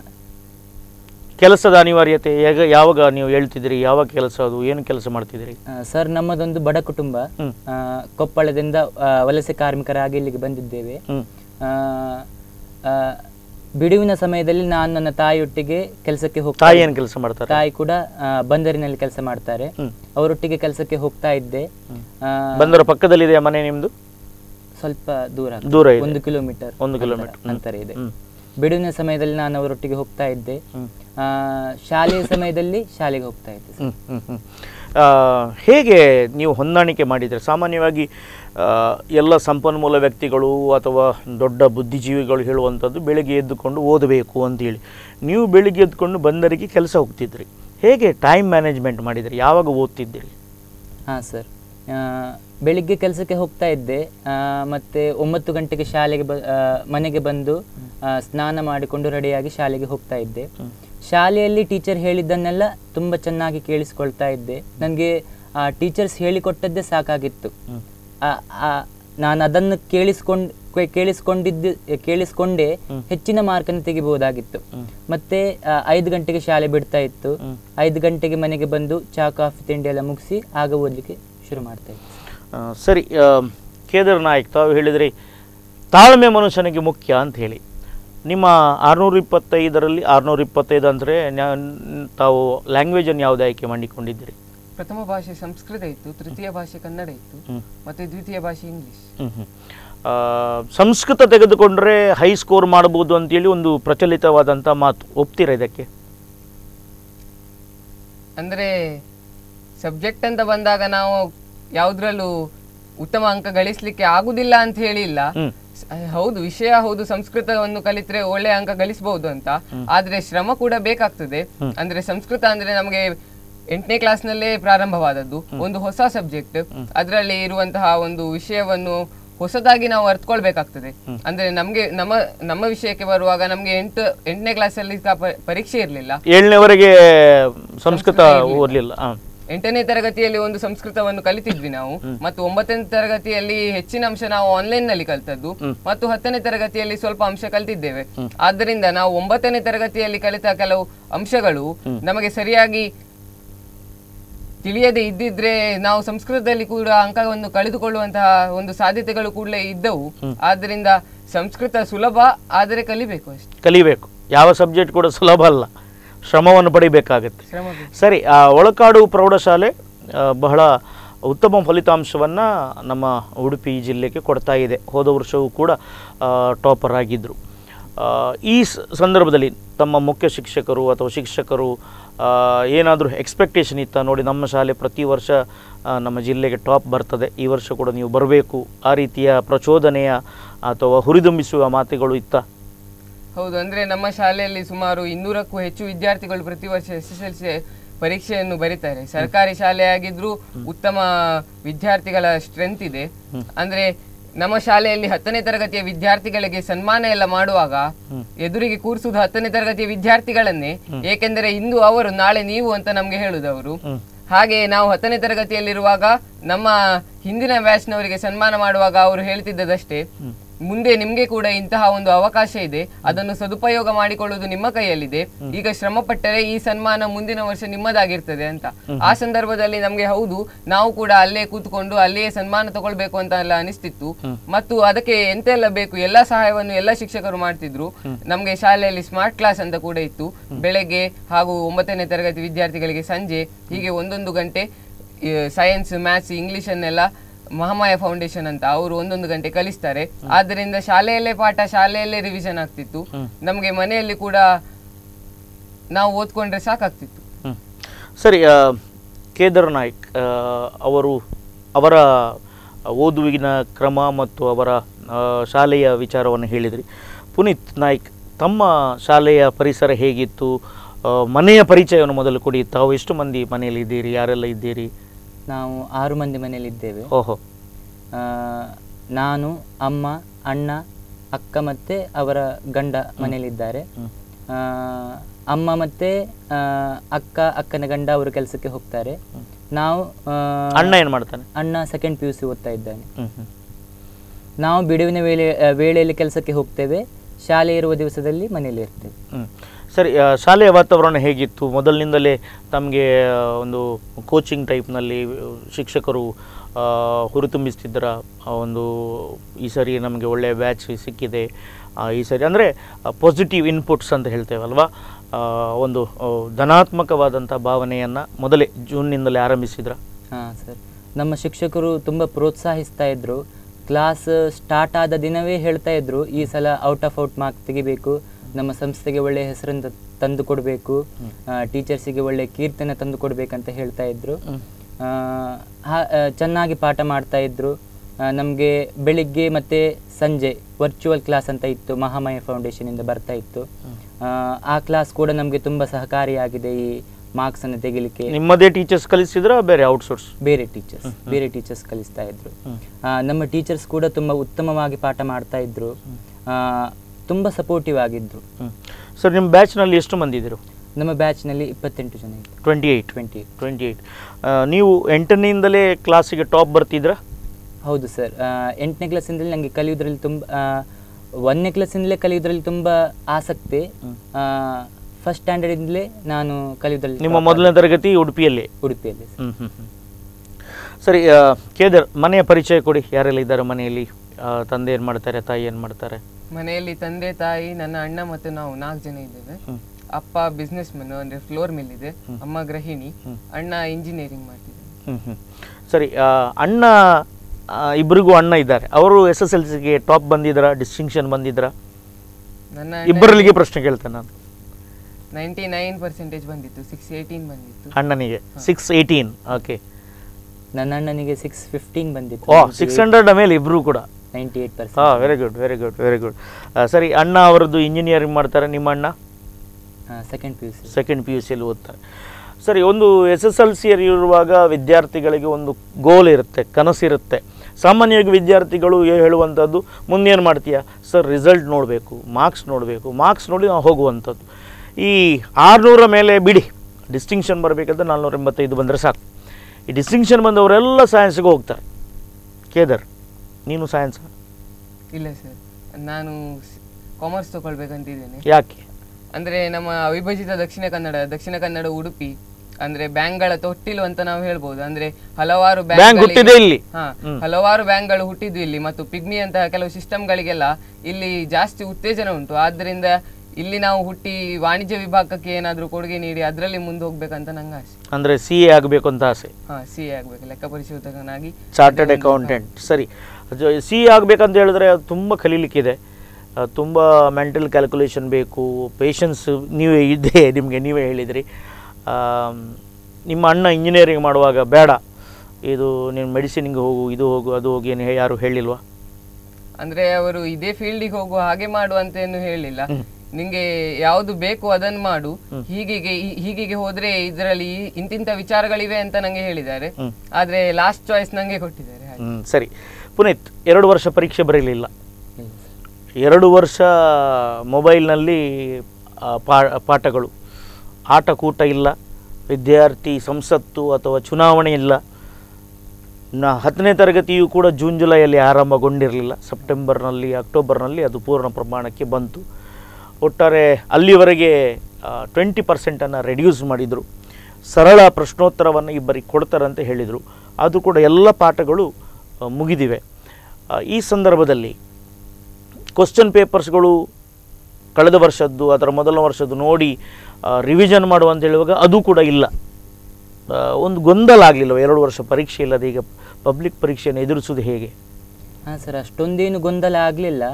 ಕೆಲಸದ ಅನಿವಾರ್ಯತೆ ಹೇಗೆ ಯಾವಾಗ ನೀವು ಹೇಳ್ತಿದ್ದೀರಿ ಯಾವಾಗ ಕೆಲಸ ಅದು ಏನು ಕೆಲಸ ಮಾಡ್ತಿದ್ದೀರಿ ಆ, ಸರ್ ನಮ್ಮದೊಂದು ಬಡ ಕುಟುಂಬ ಹ್ಮ್. ಆ, ಕೊಪ್ಪಳದಿಂದ ಆ, ವಲಸೆ ಕಾರ್ಮಿಕರಾಗಿ ಇಲ್ಲಿಗೆ ಬಂದಿದ್ದೇವೆ ಹ್ಞೂ ಆ, ಆ, ಬಿಡುವಿನ ಸಮಯದಲ್ಲಿ ನಾನು ನನ್ನ ತಾಯಿಯೊಟ್ಟಿಗೆ ಕೆಲಸಕ್ಕೆ ಹೋಗ್ತಾ ತಾಯಿ ಏನು ಕೆಲಸ ಮಾಡ್ತಾರೆ ತಾಯಿ ಕೂಡ ಆ, ಬಂದರಿನಲ್ಲಿ ಕೆಲಸ ಮಾಡ್ತಾರೆ ಹ್ಮ್. ಅವರೊಟ್ಟಿಗೆ ಕೆಲಸಕ್ಕೆ ಹೋಗ್ತಾ ಇದ್ದೆ ಆ, ಬಂದರ ಪಕ್ಕದಲ್ಲಿದೆಯಾ ಮನೆ ನಿಮ್ಮದು ಸ್ವಲ್ಪ ದೂರ ಆಗ್ತದೆ. ದೂರ ಇದೆ. ಒಂದು ಕಿಲೋಮೀಟರ್ ಒಂದು ಅಂತರ- ಕಿಲೋಮೀಟರ್. ಹ್ಮ್. ಅಂತರ ಇದೆ ಹ್ಮ್. ಬಿಡುವಿನ ಸಮಯದಲ್ಲಿ ನಾನು ಅವರೊಟ್ಟಿಗೆ ಹೋಗ್ತಾ ಇದ್ದೆ ಹ್ಮ್. ಆ, ಶಾಲೆಯ ಸಮಯದಲ್ಲಿ ಶಾಲೆಗೆ ಹೋಗ್ತಾ ಇದ್ದೆ ಹ್ಮ್, ಹ್ಮ್, ಹ್ಮ್. ಆ, ಹೇಗೆ ನೀವು ಹೊಂದಾಣಿಕೆ ಮಾಡಿದರೆ ಸಾಮಾನ್ಯವಾಗಿ ಆ, ಎಲ್ಲ ಸಂಪನ್ಮೂಲ ವ್ಯಕ್ತಿಗಳು ಅಥವಾ ದೊಡ್ಡ ಬುದ್ಧಿಜೀವಿಗಳು ಹೇಳುವಂಥದ್ದು ಬೆಳಿಗ್ಗೆ ಎದ್ದುಕೊಂಡು ಓದಬೇಕು ಅಂತೇಳಿ ನೀವು ಬೆಳಿಗ್ಗೆ ಎದ್ದುಕೊಂಡು ಬಂದರಿಗೆ ಕೆಲಸ ಹೋಗ್ತಿದ್ರಿ ಹೇಗೆ ಟೈಮ್ ಮ್ಯಾನೇಜ್ಮೆಂಟ್ ಮಾಡಿದ್ರಿ ಯಾವಾಗ ಓದ್ತಿದ್ದೀರಿ ಹಾಂ ಸರ್ ಬೆಳಿಗ್ಗೆ ಕೆಲಸಕ್ಕೆ ಹೋಗ್ತಾ ಇದ್ದೆ ಆ, ಮತ್ತೆ ಒಂಬತ್ತು ಗಂಟೆಗೆ ಶಾಲೆಗೆ ಬ ಆ, ಮನೆಗೆ ಬಂದು ಆ, ಸ್ನಾನ ಮಾಡಿಕೊಂಡು ರೆಡಿಯಾಗಿ ಶಾಲೆಗೆ ಹೋಗ್ತಾ ಇದ್ದೆ ಶಾಲೆಯಲ್ಲಿ ಟೀಚರ್ ಹೇಳಿದ್ದನ್ನೆಲ್ಲ ತುಂಬ ಚೆನ್ನಾಗಿ ಕೇಳಿಸ್ಕೊಳ್ತಾ ಇದ್ದೆ ನನಗೆ ಆ ಟೀಚರ್ಸ್ ಹೇಳಿಕೊಟ್ಟದ್ದೇ ಸಾಕಾಗಿತ್ತು ಆ- ಆ- ನಾನು ಅದನ್ನು ಕೇಳಿಸ್ಕೊಂಡು ಕೇಳಿಸ್ಕೊಂಡಿದ್ದು ಕೇಳಿಸ್ಕೊಂಡೇ ಹೆಚ್ಚಿನ ಮಾರ್ಕನ್ನು ತೆಗಿಬಹುದಾಗಿತ್ತು ಮತ್ತೆ ಆ, ಐದು ಗಂಟೆಗೆ ಶಾಲೆ ಬಿಡ್ತಾ ಇತ್ತು ಐದು ಗಂಟೆಗೆ ಮನೆಗೆ ಬಂದು ಚಹಾ ಕಾಫಿ ತಿಂಡಿ ಎಲ್ಲ ಮುಗಿಸಿ ಆಗ ಓದಲಿಕ್ಕೆ ಶುರು ಮಾಡ್ತಾ ಇತ್ತು ಆ, ಸರಿ ಆ, ಕೇದಾರ್ ನಾಯಕ್ ತಾವು ಹೇಳಿದ್ರಿ ತಾಳ್ಮೆ ಮನುಷ್ಯನಿಗೆ ಮುಖ್ಯ ಅಂತ ಹೇಳಿ ನಿಮ್ಮ ಆರುನೂರ ಇಪ್ಪತ್ತೈದರಲ್ಲಿ ಆರುನೂರ ಇಪ್ಪತ್ತೈದು ಅಂದರೆ ತಾವು ಲ್ಯಾಂಗ್ವೇಜನ್ನು ಯಾವುದು ಆಯ್ಕೆ ಮಾಡಿಕೊಂಡಿದ್ದೀರಿ ಪ್ರಥಮ ಭಾಷೆ ಸಂಸ್ಕೃತ ಇತ್ತು ತೃತೀಯ ಭಾಷೆ ಕನ್ನಡ ಇತ್ತು ಹ್ಮ್. ಮತ್ತೆ ದ್ವಿತೀಯ ಭಾಷೆ ಇಂಗ್ಲಿಷ್ ಹ್ಮ್ ಹ್ಮ್. ಆ, ಸಂಸ್ಕೃತ ತೆಗೆದುಕೊಂಡ್ರೆ ಹೈ ಸ್ಕೋರ್ ಮಾಡ್ಬೋದು ಅಂತೇಳಿ ಒಂದು ಪ್ರಚಲಿತವಾದಂಥ ಮಾತು ಒಪ್ತೀರಾ ಇದಕ್ಕೆ ಅಂದ್ರೆ ಸಬ್ಜೆಕ್ಟ್ ಅಂತ ಬಂದಾಗ ನಾವು ಯಾವ್ದ್ರಲ್ಲೂ ಉತ್ತಮ ಅಂಕ ಗಳಿಸ್ಲಿಕ್ಕೆ ಆಗುದಿಲ್ಲ ಅಂತ ಹೇಳಿಲ್ಲ ಹ್ಮ್. ಸ- ಹೌದು ವಿಷಯ ಹೌದು ಸಂಸ್ಕೃತವನ್ನು ಕಲಿತ್ರೆ ಒಳ್ಳೆ ಅಂಕ ಗಳಿಸಬಹುದು ಅಂತ ಆದ್ರೆ ಶ್ರಮ ಕೂಡ ಬೇಕಾಗ್ತದೆ ಅಂದ್ರೆ ಸಂಸ್ಕೃತ ಅಂದ್ರೆ ನಮಗೆ ಎಂಟನೇ ಕ್ಲಾಸ್ನಲ್ಲೇ ಪ್ರಾರಂಭವಾದದ್ದು ಒಂದು ಹೊಸ ಸಬ್ಜೆಕ್ಟ್ ಅದರಲ್ಲಿ ಇರುವಂತಹ ಒಂದು ವಿಷಯವನ್ನು ಹೊಸದಾಗಿ ನಾವು ಅರ್ಥಕೊಳ್ಬೇಕಾಗ್ತದೆ ಅಂದ್ರೆ ನಮ್ಗೆ ನಮ್ಮ ನಮ್ಮ ವಿಷಯಕ್ಕೆ ಬರುವಾಗ ನಮ್ಗೆ ಎಂಟು ಎಂಟನೇ ಕ್ಲಾಸಲ್ಲಿ ಪರೀಕ್ಷೆ ಇರಲಿಲ್ಲ ಏಳನೇವರೆಗೆ ಸಂಸ್ಕೃತ ಓದಲಿಲ್ಲ ಹಾಂ ಎಂಟನೇ ತರಗತಿಯಲ್ಲಿ ಒಂದು ಸಂಸ್ಕೃತವನ್ನು ಕಲಿತಿದ್ವಿ ನಾವು ಮತ್ತು ಒಂಬತ್ತನೇ ತರಗತಿಯಲ್ಲಿ ಹೆಚ್ಚಿನ ಅಂಶ ನಾವು ಆನ್ಲೈನ್ ನಲ್ಲಿ ಕಲಿತದ್ದು ಮತ್ತು ಹತ್ತನೇ ತರಗತಿಯಲ್ಲಿ ಸ್ವಲ್ಪ ಅಂಶ ಕಲಿತಿದ್ದೇವೆ ಆದ್ದರಿಂದ ನಾವು ಒಂಬತ್ತನೇ ತರಗತಿಯಲ್ಲಿ ಕಲಿತ ಕೆಲವು ಅಂಶಗಳು ನಮಗೆ ಸರಿಯಾಗಿ ತಿಳಿಯದೆ ಇದ್ದಿದ್ರೆ ನಾವು ಸಂಸ್ಕೃತದಲ್ಲಿ ಕೂಡ ಅಂಕವನ್ನು ಕಳೆದುಕೊಳ್ಳುವಂತಹ ಒಂದು ಸಾಧ್ಯತೆಗಳು ಕೂಡಲೇ ಇದ್ದವು ಆದ್ದರಿಂದ ಸಂಸ್ಕೃತ ಸುಲಭ ಆದರೆ ಕಲಿಬೇಕು ಅಷ್ಟೇ ಕಲಿಬೇಕು ಯಾವ ಸಬ್ಜೆಕ್ಟ್ ಕೂಡ ಸುಲಭ ಅಲ್ಲ ಶ್ರಮವನ್ನು ಪಡಿಬೇಕಾಗತ್ತೆ ಶ್ರಮ ಬೇಕು. ಸರಿ ಆ ಒಳಕಾಡು ಪ್ರೌಢಶಾಲೆ ಆ, ಬಹಳ ಉತ್ತಮ ಫಲಿತಾಂಶವನ್ನು ನಮ್ಮ ಉಡುಪಿ ಜಿಲ್ಲೆಗೆ ಕೊಡ್ತಾ ಇದೆ ಹೋದ ವರ್ಷವೂ ಕೂಡ ಟಾಪರ್ ಆಗಿದ್ದರು ಈ ಸ- ಸಂದರ್ಭದಲ್ಲಿ ತಮ್ಮ ಮುಖ್ಯ ಶಿಕ್ಷಕರು ಅಥವಾ ಶಿಕ್ಷಕರು ಏನಾದರೂ ಎಕ್ಸ್ಪೆಕ್ಟೇಷನ್ ಇತ್ತ ನೋಡಿ ನಮ್ಮ ಶಾಲೆ ಪ್ರತಿ ವರ್ಷ ಆ, ನಮ್ಮ ಜಿಲ್ಲೆಗೆ ಟಾಪ್ ಬರ್ತದೆ ಈ ವರ್ಷ ಕೂಡ ನೀವು ಬರಬೇಕು ಆ ರೀತಿಯ ಪ್ರಚೋದನೆಯ ಅಥವಾ ಹುರಿದುಂಬಿಸುವ ಮಾತುಗಳು ಇತ್ತ ಹೌದು ಅಂದ್ರೆ ನಮ್ಮ ಶಾಲೆಯಲ್ಲಿ ಸುಮಾರು ಇನ್ನೂರಕ್ಕೂ ಹೆಚ್ಚು ವಿದ್ಯಾರ್ಥಿಗಳು ಪ್ರತಿ ವರ್ಷ ಎಸ್ ಎಸ್ ಎಲ್ ಸಿ ಪರೀಕ್ಷೆಯನ್ನು ಬರೀತಾರೆ ಸರ್ಕಾರಿ ಶಾಲೆ ಆಗಿದ್ರೂ ಉತ್ತಮ ವಿದ್ಯಾರ್ಥಿಗಳ ಸ್ಟ್ರೆಂತ್ ಇದೆ ಅಂದ್ರೆ ನಮ್ಮ ಶಾಲೆಯಲ್ಲಿ ಹತ್ತನೇ ತರಗತಿಯ ವಿದ್ಯಾರ್ಥಿಗಳಿಗೆ ಸನ್ಮಾನ ಎಲ್ಲ ಮಾಡುವಾಗ ಎದುರಿಗೆ ಕೂರಿಸುವುದು ಹತ್ತನೇ ತರಗತಿಯ ವಿದ್ಯಾರ್ಥಿಗಳನ್ನೇ ಏಕೆಂದರೆ ಇಂದು ಅವರು ನಾಳೆ ನೀವು ಅಂತ ನಮ್ಗೆ ಹೇಳುದು ಅವರು ಹಾಗೆ ನಾವು ಹತ್ತನೇ ತರಗತಿಯಲ್ಲಿರುವಾಗ ನಮ್ಮ ಹಿಂದಿನ ಬ್ಯಾಚ್ನವರಿಗೆ ಸನ್ಮಾನ ಮಾಡುವಾಗ ಅವರು ಹೇಳ್ತಿದ್ದದಷ್ಟೇ ಮುಂದೆ ನಿಮ್ಗೆ ಕೂಡ ಇಂತಹ ಒಂದು ಅವಕಾಶ ಇದೆ ಅದನ್ನು ಸದುಪಯೋಗ ಮಾಡಿಕೊಳ್ಳುವುದು ನಿಮ್ಮ ಕೈಯಲ್ಲಿದೆ ಈಗ ಶ್ರಮ ಪಟ್ಟರೆ ಈ ಸನ್ಮಾನ ಮುಂದಿನ ವರ್ಷ ನಿಮ್ಮದಾಗಿರ್ತದೆ ಅಂತ ಆ ಸಂದರ್ಭದಲ್ಲಿ ನಮ್ಗೆ ಹೌದು ನಾವು ಕೂಡ ಅಲ್ಲೇ ಕೂತ್ಕೊಂಡು ಅಲ್ಲಿಯೇ ಸನ್ಮಾನ ತಗೊಳ್ಬೇಕು ಅಂತ ಎಲ್ಲ ಅನಿಸ್ತಿತ್ತು ಮತ್ತು ಅದಕ್ಕೆ ಎಂತೆಲ್ಲ ಬೇಕು ಎಲ್ಲ ಸಹಾಯವನ್ನು ಎಲ್ಲ ಶಿಕ್ಷಕರು ಮಾಡ್ತಿದ್ರು ನಮ್ಗೆ ಶಾಲೆಯಲ್ಲಿ ಸ್ಮಾರ್ಟ್ ಕ್ಲಾಸ್ ಅಂತ ಕೂಡ ಇತ್ತು ಬೆಳಗ್ಗೆ ಹಾಗೂ ಒಂಬತ್ತನೇ ತರಗತಿ ವಿದ್ಯಾರ್ಥಿಗಳಿಗೆ ಸಂಜೆ ಹೀಗೆ ಒಂದೊಂದು ಗಂಟೆ ಸೈನ್ಸ್ ಮ್ಯಾಥ್ಸ್ ಇಂಗ್ಲಿಷ್ ಅನ್ನೆಲ್ಲ ಮಹಾಮಾಯ ಫೌಂಡೇಶನ್ ಅಂತ ಅವರು ಒಂದೊಂದು ಗಂಟೆ ಕಲಿಸ್ತಾರೆ ಆದ್ದರಿಂದ ಶಾಲೆಯಲ್ಲೇ ಪಾಠ ಶಾಲೆಯಲ್ಲೇ ರಿವಿಷನ್ ಆಗ್ತಿತ್ತು ನಮ್ಗೆ ಮನೆಯಲ್ಲಿ ಕೂಡ ನಾವು ಓದ್ಕೊಂಡ್ರೆ ಸಾಕಾಗ್ತಿತ್ತು ಹ್ಮ್. ಸರಿ ಆ, ಕೇದಾರ್ ನಾಯ್ಕ್ ಆ, ಅವರು ಅವರ ಓದುವಿನ ಕ್ರಮ ಮತ್ತು ಅವರ ಆ, ಶಾಲೆಯ ವಿಚಾರವನ್ನು ಹೇಳಿದ್ರಿ ಪುನೀತ್ ನಾಯ್ಕ್ ತಮ್ಮ ಶಾಲೆಯ ಪರಿಸರ ಹೇಗಿತ್ತು ಆ, ಮನೆಯ ಪರಿಚಯವನ್ನು ಮೊದಲು ಕೊಡಿ ತಾವು ಎಷ್ಟು ಮಂದಿ ಮನೆಯಲ್ಲಿ ಇದ್ದೀರಿ ಯಾರೆಲ್ಲ ಇದ್ದೀರಿ ನಾವು ಆರು ಮಂದಿ ಮನೆಯಲ್ಲಿದ್ದೇವೆ ಓಹೋ ಆ, ನಾನು ಅಮ್ಮ ಅಣ್ಣ ಅಕ್ಕ ಮತ್ತೆ ಅವರ ಗಂಡ ಮನೆಯಲ್ಲಿದ್ದಾರೆ ಆ, ಅಮ್ಮ ಮತ್ತೆ ಆ, ಅಕ್ಕ ಅಕ್ಕನ ಗಂಡ ಅವರು ಕೆಲಸಕ್ಕೆ ಹೋಗ್ತಾರೆ ನಾವು ಆ, ಅಣ್ಣ ಏನು ಮಾಡ್ತಾನೆ ಅಣ್ಣ ಸೆಕೆಂಡ್ ಪಿ ಯು ಸಿ ಓದ್ತಾ ಇದ್ದಾನೆ ಹ್ಮ್ ಹ್ಮ್. ನಾವು ಬಿಡುವಿನ ವೇಳೆ ಆ, ವೇಳೆಯಲ್ಲಿ ಕೆಲಸಕ್ಕೆ ಹೋಗ್ತೇವೆ ಶಾಲೆ ಇರುವ ದಿವಸದಲ್ಲಿ ಮನೆಯಲ್ಲಿ ಇರ್ತೇವೆ ಹ್ಮ್. ಸರಿ ಆ, ಶಾಲೆಯ ವಾತಾವರಣ ಹೇಗಿತ್ತು ಮೊದಲಿನಿಂದಲೇ ತಮಗೆ ಒಂದು ಕೋಚಿಂಗ್ ಟೈಪ್ನಲ್ಲಿ ಶಿಕ್ಷಕರು ಆ, ಹುರಿತುಂಬಿಸ್ತಿದ್ದರ ಆ ಒಂದು ಈ ಸರಿ ನಮಗೆ ಒಳ್ಳೆಯ ಬ್ಯಾಚ್ ಸಿಕ್ಕಿದೆ ಆ, ಈ ಸರಿ ಅಂದರೆ ಪಾಸಿಟಿವ್ ಇನ್ಪುಟ್ಸ್ ಅಂತ ಹೇಳ್ತೇವಲ್ವಾ ಆ, ಒಂದು ಆ, ಧನಾತ್ಮಕವಾದಂಥ ಭಾವನೆಯನ್ನು ಮೊದಲೇ ಜೂನ್ನಿಂದಲೇ ಆರಂಭಿಸಿದ್ರ ಹಾಂ ಸರ್ ನಮ್ಮ ಶಿಕ್ಷಕರು ತುಂಬ ಪ್ರೋತ್ಸಾಹಿಸ್ತಾ ಇದ್ರು ಕ್ಲಾಸ್ ಸ್ಟಾರ್ಟ್ ಆದ ದಿನವೇ ಹೇಳ್ತಾ ಇದ್ರು ಈ ಸಲ ಔಟ್ ಆಫ್ ಔಟ್ ಮಾರ್ಕ್ ತೆಗಿಬೇಕು ನಮ್ಮ ಸಂಸ್ಥೆಗೆ ಒಳ್ಳೆಯ ಹೆಸರನ್ನು ತಂದು ಕೊಡಬೇಕು ಟೀಚರ್ಸಿಗೆ ಒಳ್ಳೆಯ ಕೀರ್ತನೆ ತಂದು ಕೊಡಬೇಕಂತ ಹೇಳ್ತಾ ಇದ್ರು ಆ, ಹಾ- ಆ, ಚೆನ್ನಾಗಿ ಪಾಠ ಮಾಡ್ತಾ ಇದ್ರು ನಮಗೆ ಬೆಳಿಗ್ಗೆ ಮತ್ತು ಸಂಜೆ ವರ್ಚುವಲ್ ಕ್ಲಾಸ್ ಅಂತ ಇತ್ತು ಮಹಾಮಾಯ ಫೌಂಡೇಶನಿಂದ ಬರ್ತಾ ಇತ್ತು ಆ, ಆ ಕ್ಲಾಸ್ ಕೂಡ ನಮಗೆ ತುಂಬ ಸಹಕಾರಿಯಾಗಿದೆ ಈ ಮಾರ್ಕ್ಸನ್ನು ತೆಗಿಲಿಕ್ಕೆ ನಿಮ್ಮದೇ ಟೀಚರ್ಸ್ ಕಲಿಸಿದ್ರ ಬೇರೆ ಔಟ್ಸೋರ್ಸ್ ಬೇರೆ ಟೀಚರ್ಸ್ ಬೇರೆ ಟೀಚರ್ಸ್ ಕಲಿಸ್ತಾ ಇದ್ರು ಆ, ನಮ್ಮ ಟೀಚರ್ಸ್ ಕೂಡ ತುಂಬ ಉತ್ತಮವಾಗಿ ಪಾಠ ಮಾಡ್ತಾ ಇದ್ರು ಆ, ತುಂಬ ಸಪೋರ್ಟಿವ್ ಆಗಿದ್ರು ಸರ್ ನಿಮ್ಮ ಬ್ಯಾಚ್ನಲ್ಲಿ ಎಷ್ಟು ಮಂದಿ ಇದ್ರು ನಮ್ಮ ಬ್ಯಾಚ್ನಲ್ಲಿ ಇಪ್ಪತ್ತೆಂಟು ಜನ ಇದ್ರು twenty eight twenty twenty eight ನೀವು ಎಂಟನೆಯಿಂದಲೇ ಕ್ಲಾಸಿಗೆ ಟಾಪ್ ಬರ್ತಿದ್ರಾ ಹೌದು ಸರ್ ಎಂಟನೇ ಕ್ಲಾಸಿಂದಲೇ ನನಗೆ ಕಲಿಯೋದ್ರಲ್ಲಿ ತುಂಬ ಆ, ಒಂದನೇ ಕ್ಲಾಸಿಂದಲೇ ಕಲಿಯೋದ್ರಲ್ಲಿ ತುಂಬ ಆಸಕ್ತಿ ಫಸ್ಟ್ ಸ್ಟ್ಯಾಂಡರ್ಡಿಂದಲೇ ನಾನು ಕಲಿಯೋದ್ರಲ್ಲಿ ನಿಮ್ಮ top ಮೊದಲನೇ ಆದೆ. ತರಗತಿ ಉಡುಪಿಯಲ್ಲಿ ಉಡುಪಿಯಲ್ಲಿ ಸರ್. ಹ್ಮ್ ಹ್ಮ್ ಹ್ಮ್. ಸರಿ ಆ, ಕೇದಾರ್ ಮನೆಯ ಪರಿಚಯ ಕೊಡಿ ಯಾರೆಲ್ಲ ಇದ್ದಾರೆ ಮನೆಯಲ್ಲಿ ಆ, ತಂದೆ ಏನು ಮಾಡ್ತಾರೆ ತಾಯಿ ಏನು ಮಾಡ್ತಾರೆ ಮನೆಯಲ್ಲಿ ತಂದೆ ತಾಯಿ ನನ್ನ ಅಣ್ಣ ಮತ್ತು ನಾವು ನಾಲ್ಕು ಜನ ಇದ್ದೇವೆ ಅಪ್ಪ ಬಿಸ್ನೆಸ್ ಮೆನ್ ಅಂದ್ರೆ ಫ್ಲೋರ್ ಮಿಲ್ ಇದೆ ಅಮ್ಮ ಗೃಹಿಣಿ ಅಣ್ಣ ಇಂಜಿನಿಯರಿಂಗ್ ಮಾಡ್ತಿದ್ದಾನೆ ಹ್ಮ್ ಹ್ಮ್. ಸರಿ ಆ, ಅಣ್ಣ ಆ, ಇಬ್ಬರಿಗೂ ಅಣ್ಣ ಇದ್ದಾರೆ ಅವರು ಎಸ್ ಎಸ್ ಎಲ್ ಸಿಗೆ ಟಾಪ್ ಬಂದಿದ್ರ ಡಿಸ್ಟಿಂಕ್ಷನ್ ಬಂದಿದ್ರ ನನ್ನ ಇಬ್ಬರಲ್ಲಿಗೆ ಪ್ರಶ್ನೆ ಕೇಳ್ತೇನೆ ನಾನು ನೈಂಟಿ ನೈನ್ ಪರ್ಸೆಂಟೇಜ್ ಬಂದಿತ್ತು ಸಿಕ್ಸ್ ಏಯ್ಟೀನ್ ಬಂದಿತ್ತು ಅಣ್ಣನಿಗೆ ಸಿಕ್ಸ್ ಏಯ್ಟೀನ್ ಓಕೆ ನನ್ನ ಅಣ್ಣನಿಗೆ ಸಿಕ್ಸ್ ಫಿಫ್ಟೀನ್ ಬಂದಿತ್ತು ಓ ಸಿಕ್ಸ್ ಹಂಡ್ರೆಡ್ ಮೇಲೆ ಇಬ್ಬರು ಕೂಡ ನೈಂಟಿ ಏಟ್ ಹಾಂ percent very good very good very good ಸರಿ ಅಣ್ಣ ಅವರದ್ದು ಇಂಜಿನಿಯರಿಂಗ್ ಮಾಡ್ತಾರೆ ನಿಮ್ಮ ಅಣ್ಣ second P U C second P U ಸಿಯಲ್ಲಿ ಓದ್ತಾರೆ ಸರಿ ಒಂದು ಎಸ್ ಎಸ್ ಎಲ್ ಸಿಯಲ್ಲಿ ಇರುವಾಗ ವಿದ್ಯಾರ್ಥಿಗಳಿಗೆ ಒಂದು ಗೋಲ್ ಇರುತ್ತೆ ಕನಸಿರುತ್ತೆ ಸಾಮಾನ್ಯವಾಗಿ ವಿದ್ಯಾರ್ಥಿಗಳು ಏ- ಹೇಳುವಂಥದ್ದು ಮುಂದೇನು ಮಾಡ್ತೀಯಾ ಸರ್ ರಿಸಲ್ಟ್ ನೋಡಬೇಕು ಮಾರ್ಕ್ಸ್ ನೋಡಬೇಕು ಮಾರ್ಕ್ಸ್ ನೋಡಿ ನಾವು ಹೋಗುವಂಥದ್ದು ಈ ಆರುನೂರ ಮೇಲೆ ಬಿಡಿ ಡಿಸ್ಟಿಂಕ್ಷನ್ ಬರಬೇಕಂದ್ರೆ ನಾಲ್ನೂರ ಎಂಬತ್ತೈದು ಬಂದರೆ ಸಾಕು ಈ ಡಿಸ್ಟಿಂಕ್ಷನ್ ಬಂದವರೆಲ್ಲ ಸೈನ್ಸ್ಗೆ ಹೋಗ್ತಾರೆ ಕೇದರ್ ನೀನು ಸೈನ್ಸ್ ಇಲ್ಲ ಸರ್ ನಾನು ಕಾಮರ್ಸ್ ತಗೊಳ್ಬೇಕಂತಿದ್ದೇನೆ ಯಾಕೆ ಅಂದ್ರೆ ನಮ್ಮ ಅವಿಭಜಿತ ದಕ್ಷಿಣ ಕನ್ನಡ ದಕ್ಷಿಣ ಕನ್ನಡ ಉಡುಪಿ ಅಂದ್ರೆ ಬ್ಯಾಂಕ್ಗಳ ತೊಟ್ಟಿಲು ಅಂತ ನಾವು ಹೇಳ್ಬೋದು ಅಂದ್ರೆ ಹಲವಾರು ಬ್ಯಾಂಕ್ ಬ್ಯಾಂಕ್ಗಳಿಗೆ- ಹುಟ್ಟಿದೆ ಇಲ್ಲಿ ಹಾ ಹಲವಾರು ಬ್ಯಾಂಕ್ಗಳು ಹುಟ್ಟಿದ್ದು ಇಲ್ಲಿ ಮತ್ತು ಪಿಗ್ಮಿ ಅಂತಹ ಕೆಲವು ಸಿಸ್ಟಮ್ಗಳಿಗೆಲ್ಲ ಇಲ್ಲಿ ಜಾಸ್ತಿ ಉತ್ತೇಜನ ಉಂಟು ಆದ್ದರಿಂದ ಇಲ್ಲಿ ನಾವು ಹುಟ್ಟಿ ವಾಣಿಜ್ಯ ವಿಭಾಗಕ್ಕೆ ಏನಾದ್ರೂ ಕೊಡುಗೆ ನೀಡಿ ಅದರಲ್ಲಿ ಮುಂದೆ ಹೋಗ್ಬೇಕಂತ ನಂಗೆ ಆಸೆ ಅಂದರೆ ಸಿ ಎ ಆಗಬೇಕು ಅಂತ ಆಸೆ ಹಾ ಸಿ ಎ ಆಗ್ಬೇಕು ಲೆಕ್ಕ ಪರಿಶೋಧಕನಾಗಿ ಚಾರ್ಟರ್ಡ್ ಅಕೌಂಟೆಂಟ್ ಸರಿ ಸಿ ಆಗಬೇಕಂತ ಹೇಳಿದ್ರೆ ಅದು ತುಂಬ ಕಲೀಲಿಕ್ಕಿದೆ ಆ, ತುಂಬ ಮೆಂಟಲ್ ಕ್ಯಾಲ್ಕುಲೇಷನ್ ಬೇಕು ಪೇಷನ್ಸ್ ನೀವೇ ಇದೆ ನಿಮಗೆ ನೀವೇ ಹೇಳಿದ್ರಿ ಆಮ್, ನಿಮ್ಮ ಅಣ್ಣ ಇಂಜಿನಿಯರಿಂಗ್ ಮಾಡುವಾಗ ಬೇಡ ಇದು ನೀನು ಮೆಡಿಸಿನ್ಗೆ ಹೋಗು ಇದು ಹೋಗು ಅದು ಹೋಗಿ ಏನು ಹೇ- ಯಾರು ಹೇಳಿಲ್ವಾ ಅಂದ್ರೆ ಅವರು ಇದೇ ಫೀಲ್ಡಿಗೆ ಹೋಗುವ ಹಾಗೆ ಮಾಡು ಅಂತ ಏನು ಹೇಳಿಲ್ಲ ನಿಂಗೆ ಯಾವುದು ಬೇಕು ಅದನ್ನು ಮಾಡು ಹೀಗಿಗೆ ಈ- ಹೀಗಿಗೆ ಹೋದ್ರೆ ಇದರಲ್ಲಿ ಇಂತಿಂತ ವಿಚಾರಗಳಿವೆ ಅಂತ ನಂಗೆ ಹೇಳಿದ್ದಾರೆ ಆದ್ರೆ ಲಾಸ್ಟ್ ಚಾಯ್ಸ್ ನಂಗೆ ಕೊಟ್ಟಿದ್ದಾರೆ ಹಾಗೆ. ಹ್ಮ್, ಸರಿ ಪುನೀತ್ ಎರಡು ವರ್ಷ ಪರೀಕ್ಷೆ ಬರೀಲಿಲ್ಲ ಎರಡು ವರ್ಷ ಮೊಬೈಲ್ನಲ್ಲಿ ಆ, ಪಾ- ಪಾಠಗಳು ಆಟ ಕೂಟ ಇಲ್ಲ ವಿದ್ಯಾರ್ಥಿ ಸಂಸತ್ತು ಅಥವಾ ಚುನಾವಣೆ ಇಲ್ಲ ನ ಹತ್ತನೇ ತರಗತಿಯು ಕೂಡ ಜೂನ್ ಜುಲೈಯಲ್ಲಿ ಆರಂಭಗೊಂಡಿರಲಿಲ್ಲ ಸೆಪ್ಟೆಂಬರ್ನಲ್ಲಿ ಅಕ್ಟೋಬರ್ನಲ್ಲಿ ಅದು ಪೂರ್ಣ ಪ್ರಮಾಣಕ್ಕೆ ಬಂತು ಒಟ್ಟಾರೆ ಅಲ್ಲಿವರೆಗೆ ಟ್ವೆಂಟಿ ಪರ್ಸೆಂಟನ್ನು ರೆಡ್ಯೂಸ್ ಮಾಡಿದರು ಸರಳ ಪ್ರಶ್ನೋತ್ತರವನ್ನು ಇಬ್ಬರಿಗೆ ಕೊಡ್ತಾರೆ ಅಂತ ಹೇಳಿದರು ಅದು ಕೂಡ ಎಲ್ಲ ಪಾಠಗಳು ಆ, ಮುಗಿದಿವೆ ಆ, ಈ ಸಂದರ್ಭದಲ್ಲಿ ಕ್ವಶನ್ ಪೇಪರ್ಸ್ಗಳು ಕಳೆದ ವರ್ಷದ್ದು ಅದರ ಮೊದಲ ವರ್ಷದ್ದು ನೋಡಿ ರಿವಿಷನ್ ಮಾಡುವ ಅಂತ ಹೇಳುವಾಗ ಅದು ಕೂಡ ಇಲ್ಲ ಆ, ಒಂದು ಗೊಂದಲ ಆಗಲಿಲ್ಲ ಎರಡು ವರ್ಷ ಪರೀಕ್ಷೆ ಇಲ್ಲದೆ ಈಗ ಪಬ್ಲಿಕ್ ಪರೀಕ್ಷೆಯನ್ನು ಎದುರಿಸುವುದು ಹೇಗೆ ಹಾಂ ಸರ್ ಅಷ್ಟೊಂದೇನು ಗೊಂದಲ ಆಗಲಿಲ್ಲ